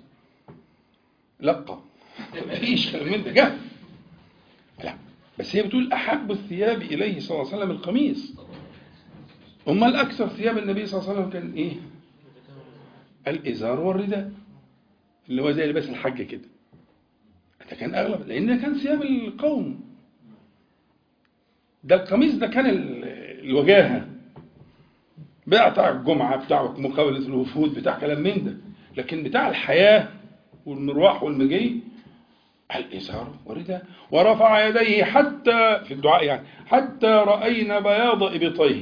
لقى مفيش كلام من ده جه لا بس هي بتقول أحب الثياب إليه صلى الله عليه وسلم القميص أمال أكثر ثياب النبي صلى الله عليه وسلم كان إيه؟ الإزار والرداء اللي هو زي لباس الحج كده ده كان أغلب لأن ده كان ثياب القوم ده القميص ده كان ال- الوجاهة بتاع الجمعة بتاع مقابلة الوفود بتاع كلام من ده لكن بتاع الحياة والمروح والمجي الإزار والرداء ورفع يديه حتى في الدعاء يعني حتى رأينا بياض إبطيه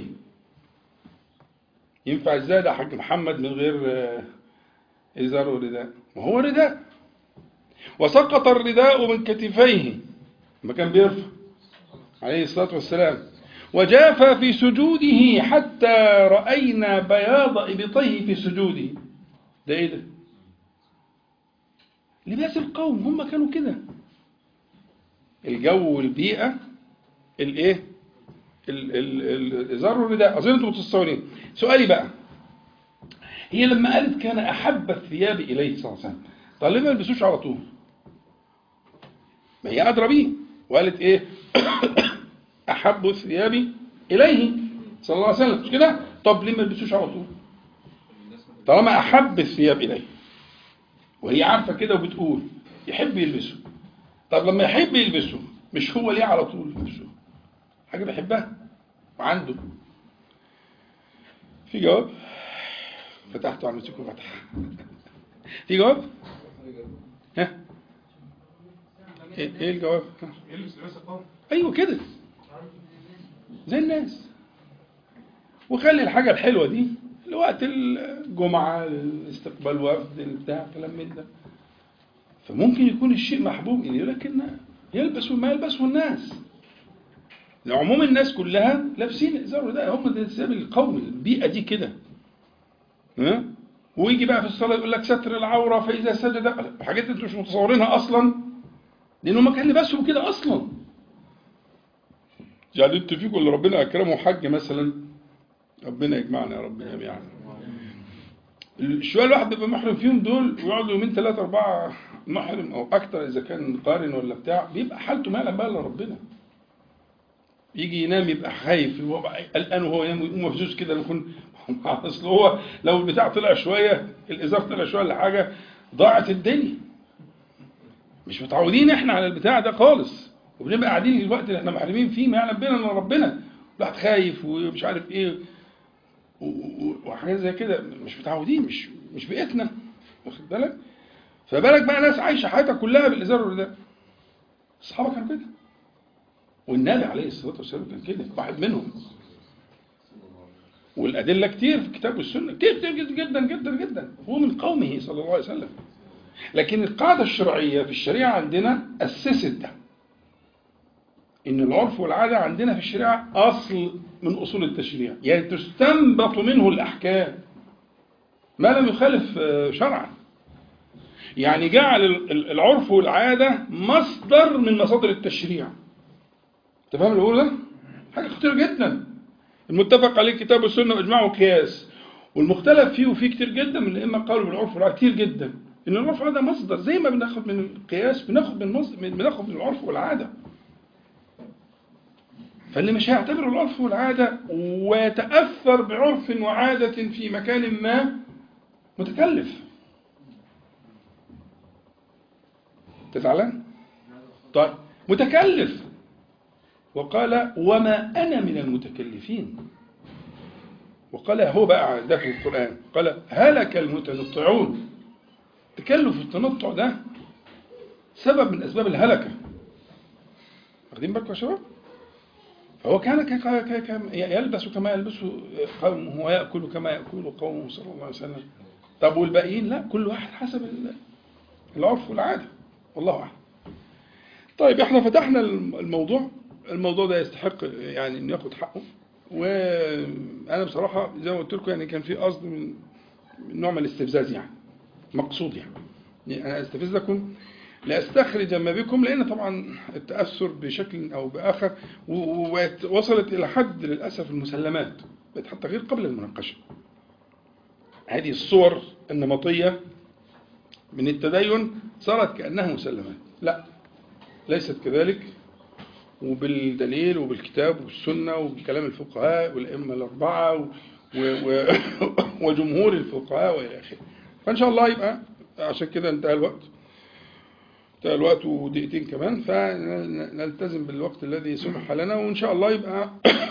ينفع ازاي ده حاج محمد من غير آه، ازار ورداء ما هو رداء وسقط الرداء من كتفيه ما كان بيرفع عليه الصلاة والسلام وجاف في سجوده حتى رأينا بياض إبطيه في سجوده ده ايه ده لباس القوم هم كانوا كده الجو والبيئة الايه ال- ال- الازار والرداء اظن انتم متصورين سؤالي بقى هي لما قالت كان احب الثياب اليه صلى الله عليه وسلم طب ليه ما يلبسوش على طول ما هي ادرى بيه وقالت ايه احب الثياب اليه صلى الله عليه وسلم مش كده طب ليه ما يلبسوش على طول طالما احب الثياب اليه وهي عارفه كده وبتقول يحب يلبسه طب لما يحب يلبسه مش هو ليه على طول يلبسه حاجة بيحبها وعنده في جواب فتحته على المسك وفتح في جواب؟ ها؟ ايه إيه الجواب؟ ها؟ يلبس لباس القوم ايوه كده زي الناس وخلي الحاجه الحلوه دي لوقت الجمعه استقبال وفد بتاع كلام من ده فممكن يكون الشيء محبوب اليه لكن يلبس ما يلبسه الناس لعموم الناس كلها لابسين الازار ده هم ده الثياب القومي البيئه دي كده ها ويجي بقى في الصلاه يقول لك ستر العوره فاذا سجد حاجات انتوا مش متصورينها اصلا لانه ما كان لباسهم كده اصلا يعني انت فيكم اللي ربنا اكرمه حج مثلا ربنا يجمعنا يا رب جميعا الشويه الواحد بيبقى محرم فيهم دول ويقعدوا يومين ثلاثه اربعه محرم او اكتر اذا كان قارن ولا بتاع بيبقى حالته ما يعلم بقى الا ربنا يجي ينام يبقى خايف هو قلقان وهو ينام ويقوم مفزوز كده يكون اصل هو لو البتاع طلع شويه الازار طلع شويه ولا حاجه ضاعت الدنيا مش متعودين احنا على البتاع ده خالص وبنبقى قاعدين الوقت اللي احنا محرمين فيه ما يعلم بينا الا ربنا الواحد خايف ومش عارف ايه و- و- وحاجات زي كده مش متعودين مش مش بيئتنا واخد بالك فبالك بقى ناس عايشه حياتها كلها بالازار والرداء الصحابه كانوا كده والنبي عليه الصلاه والسلام كان كده واحد منهم والادله كتير في الكتاب والسنه كتير كتير جدا جدا جدا جدا هو من قومه صلى الله عليه وسلم لكن القاعده الشرعيه في الشريعه عندنا اسست ده ان العرف والعاده عندنا في الشريعه اصل من اصول التشريع يعني تستنبط منه الاحكام ما لم يخالف آه، شرعا يعني جعل ال- ال- العرف والعاده مصدر من مصادر التشريع انت فاهم اللي بقوله ده حاجه خطيره جدا المتفق عليه كتاب والسنه واجماع وقياس والمختلف فيه وفيه كتير جدا من الائمه قالوا بالعرف والعاده كتير جدا ان العرف والعاده مصدر زي ما بناخد من القياس بناخد من مصدر بناخد من العرف والعاده فاللي مش هيعتبر العرف والعادة ويتأثر بعرف وعادة في مكان ما متكلف أنت زعلان؟ طيب متكلف وقال وما أنا من المتكلفين وقال هو بقى ده في القرآن قال هلك المتنطعون تكلف التنطع ده سبب من أسباب الهلكة واخدين بالكم يا شباب؟ فهو كان ك- ك- ك- يلبس كما يلبس قومه ويأكل كما يأكل قومه صلى الله عليه وسلم طب والباقيين لا كل واحد حسب ال- العرف والعادة والله أعلم طيب احنا فتحنا الم- الموضوع الموضوع ده يستحق يعني ان ياخد حقه وانا بصراحة زي ما قلت لكم يعني كان في قصد من من نوع من الاستفزاز يعني مقصود يعني يعني انا استفزكم لاستخرج ما بكم لان طبعا التاثر بشكل او باخر و- و- وصلت الى حد للاسف المسلمات بقت حتى غير قبل المناقشه هذه الصور النمطيه من التدين صارت كانها مسلمات لا ليست كذلك وبالدليل وبالكتاب والسنه وبكلام الفقهاء والائمه الاربعه و و و وجمهور الفقهاء والى اخره فان شاء الله يبقى عشان كده انتهى الوقت انتهى الوقت ودقيقتين كمان فنلتزم بالوقت الذي سمح لنا وان شاء الله يبقى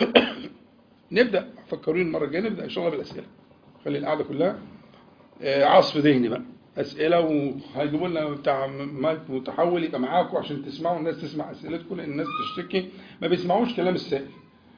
نبدا فكروني المره الجايه نبدا ان شاء الله بالاسئله خلي القعده كلها آه، عصف ذهني بقى اسئله وهيجيبوا لنا بتاع مايك متحول يبقى معاكم عشان تسمعوا الناس تسمع اسئلتكم لان الناس بتشتكي ما بيسمعوش كلام السائل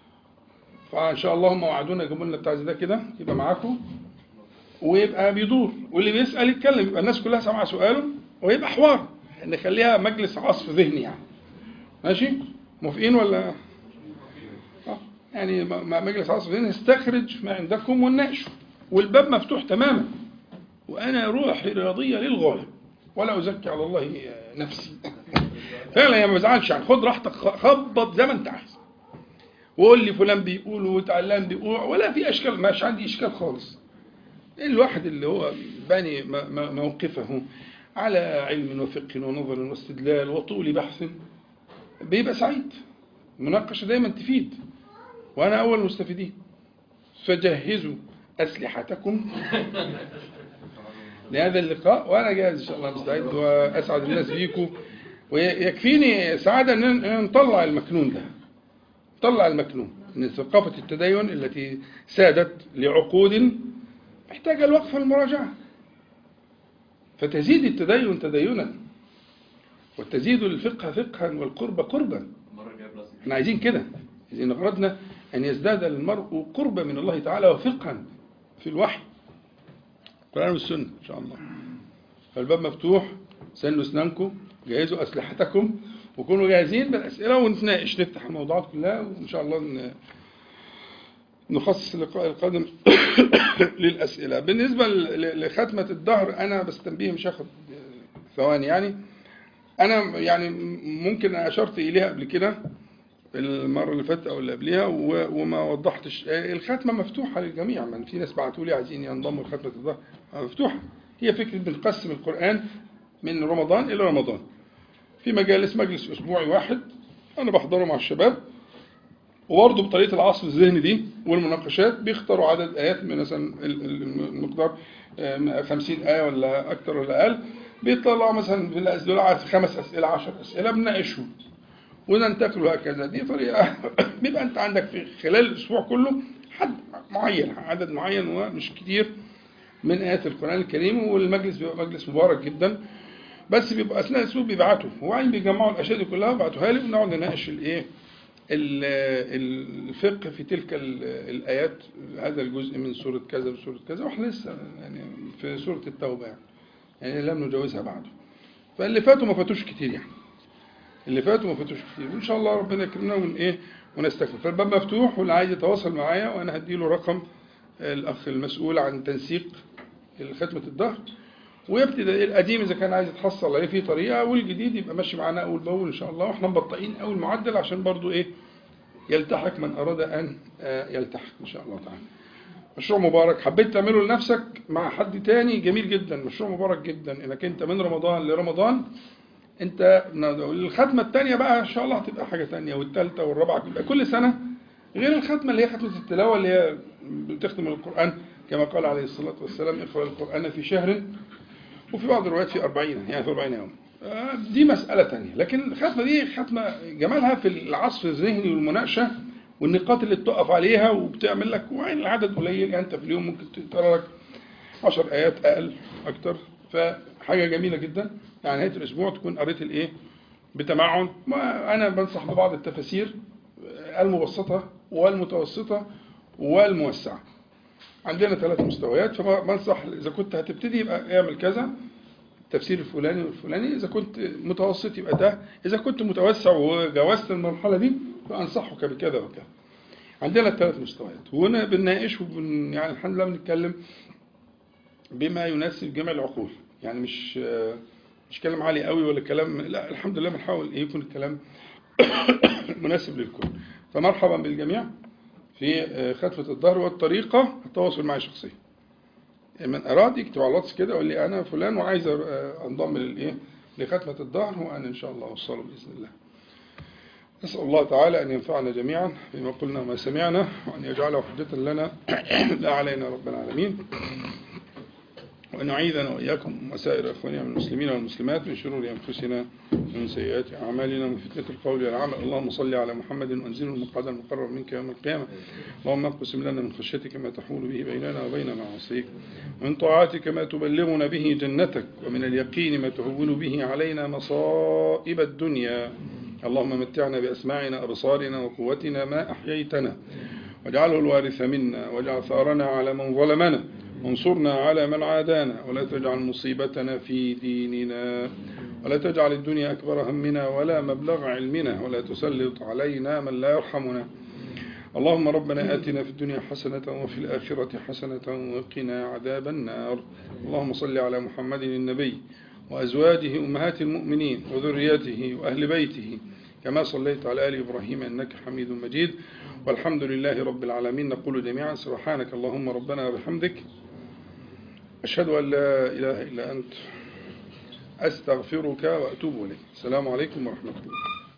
فان شاء الله هم وعدونا يجيبوا لنا بتاع زي ده كده يبقى معاكم ويبقى بيدور واللي بيسال يتكلم يبقى الناس كلها سامعه سؤاله ويبقى حوار نخليها مجلس عصف ذهني يعني ماشي موافقين ولا آه، يعني م- م- مجلس عصف ذهني نستخرج ما عندكم ونناقشه والباب مفتوح تماما وانا روحي رياضيه للغايه ولا ازكي على الله نفسي فعلا يعني ما بزعلش يعني خد راحتك خ- خبط زي ما انت عايز وقول لي فلان بيقول وتعلم بيقول ولا في اشكال مش عندي اشكال خالص الواحد اللي هو باني م- م- موقفه على علم وفقه ونظر واستدلال وطول بحث بيبقى سعيد المناقشة دايما تفيد وأنا أول المستفيدين فجهزوا أسلحتكم لهذا اللقاء وأنا جاهز إن شاء الله مستعد وأسعد الناس بيكم ويكفيني سعادة أن أن نطلع المكنون ده نطلع المكنون أن ثقافة التدين التي سادت لعقود محتاجة الوقفة المراجعة فتزيد التدين تدينا وتزيد الفقه فقها والقرب قربا المره الجايه بلس احنا عايزين كده إذا أردنا أن يزداد المرء قربا من الله تعالى وفقها في الوحي القرآن والسنة إن شاء الله فالباب مفتوح سنوا أسنانكم جهزوا أسلحتكم وكونوا جاهزين بالأسئلة ونتناقش نفتح الموضوعات كلها وإن شاء الله ن- نخصص اللقاء القادم للأسئلة بالنسبة ل- لختمة الدهر أنا بس تنبيه مش هاخد ثواني يعني أنا يعني ممكن أشرت إليها قبل كده المرة اللي فاتت أو اللي قبلها و- وما وضحتش الختمة مفتوحة للجميع من في ناس بعتوا لي عايزين ينضموا لختمة الظهر مفتوحة هي فكرة بنقسم القرآن من رمضان إلى رمضان في مجالس مجلس أسبوعي واحد أنا بحضره مع الشباب وبرضه بطريقة العصف الذهني دي والمناقشات بيختاروا عدد آيات من مثلا ال- ال- المقدار آه، 50 آية ولا أكتر ولا أقل بيطلعوا مثلا في الأسئلة خمس أسئلة 10 أسئلة بنناقشهم وننتقل وهكذا دي طريقة بيبقى أنت عندك في خلال الأسبوع كله حد معين عدد معين ومش كتير من آيات القرآن الكريم والمجلس بيبقى مجلس مبارك جدا بس بيبقى أثناء الأسبوع بيبعتوا وبعدين بيجمعوا الأشياء دي كلها وبعتوها لي ونقعد نناقش الإيه ال- الفقه في تلك ال- الآيات هذا الجزء من سورة كذا وسورة كذا واحنا لسه يعني في سورة التوبة يعني, يعني لم نجاوزها بعده فاللي فاتوا ما فاتوش كتير يعني اللي فاتوا ما فاتوش كتير وان شاء الله ربنا يكرمنا ون ايه ونستكمل فالباب مفتوح واللي عايز يتواصل معايا وانا هديله رقم الاخ المسؤول عن تنسيق ختمة الظهر ويبتدي القديم اذا كان عايز يتحصل عليه في طريقه والجديد يبقى ماشي معانا اول باول ان شاء الله واحنا مبطئين اول معدل عشان برضو ايه يلتحق من اراد ان آه، يلتحق ان شاء الله تعالى مشروع مبارك حبيت تعمله لنفسك مع حد تاني جميل جدا مشروع مبارك جدا انك انت من رمضان لرمضان انت الختمه الثانيه بقى ان شاء الله هتبقى حاجه ثانيه والثالثه والرابعه تبقى كل سنه غير الختمه اللي هي ختمه التلاوه اللي هي بتختم القران كما قال عليه الصلاه والسلام اقرا القران في شهر وفي بعض الروايات في 40 يعني في 40 يوم آه، دي مسألة تانية لكن الختمة دي ختمة جمالها في العصف الذهني والمناقشة والنقاط اللي بتقف عليها وبتعمل لك وعين العدد قليل يعني انت في اليوم ممكن تقرا لك 10 آيات أقل أكتر فحاجة جميلة جدا يعني نهاية الأسبوع تكون قريت الإيه بتمعن ما أنا بنصح ببعض التفاسير المبسطة والمتوسطة والموسعة عندنا ثلاث مستويات فبنصح إذا كنت هتبتدي يبقى اعمل كذا التفسير الفلاني والفلاني إذا كنت متوسط يبقى ده إذا كنت متوسع وجاوزت المرحلة دي فأنصحك بكذا وكذا عندنا الثلاث مستويات وهنا بنناقش وبن يعني الحمد لله بنتكلم بما يناسب جميع العقول يعني مش مش كلام عالي قوي ولا كلام لا الحمد لله بنحاول ايه يكون الكلام مناسب للكل فمرحبا بالجميع في ختمة الظهر والطريقة التواصل معي شخصيا من أراد يكتب على الواتس كده يقول لي أنا فلان وعايز أنضم للإيه لختمة الظهر وأنا إن شاء الله أوصله بإذن الله نسأل الله تعالى أن ينفعنا جميعا بما قلنا وما سمعنا وأن يجعله حجة لنا لا علينا رب العالمين وأن يعيذنا وإياكم وسائر إخواننا من المسلمين والمسلمات من شرور أنفسنا ومن سيئات أعمالنا ومن فتنة القول والعمل اللهم صل على محمد وأنزله المقعد المقرر منك يوم القيامة اللهم اقسم لنا من خشيتك ما تحول به بيننا وبين معاصيك ومن طاعتك ما تبلغنا به جنتك ومن اليقين ما تهون به علينا مصائب الدنيا اللهم متعنا بأسماعنا أبصارنا وقوتنا ما أحييتنا واجعله الوارث منا واجعل ثارنا على من ظلمنا وانصرنا على من عادانا ولا تجعل مصيبتنا في ديننا ولا تجعل الدنيا أكبر همنا ولا مبلغ علمنا ولا تسلط علينا من لا يرحمنا اللهم ربنا آتنا في الدنيا حسنة وفي الآخرة حسنة وقنا عذاب النار اللهم صل على محمد النبي وأزواجه أمهات المؤمنين وذريته وأهل بيته كما صليت على آل إبراهيم إنك حميد مجيد والحمد لله رب العالمين نقول جميعا سبحانك اللهم ربنا وبحمدك أشهد أن لا إله إلا أنت أستغفرك وأتوب إليك السلام عليكم ورحمة الله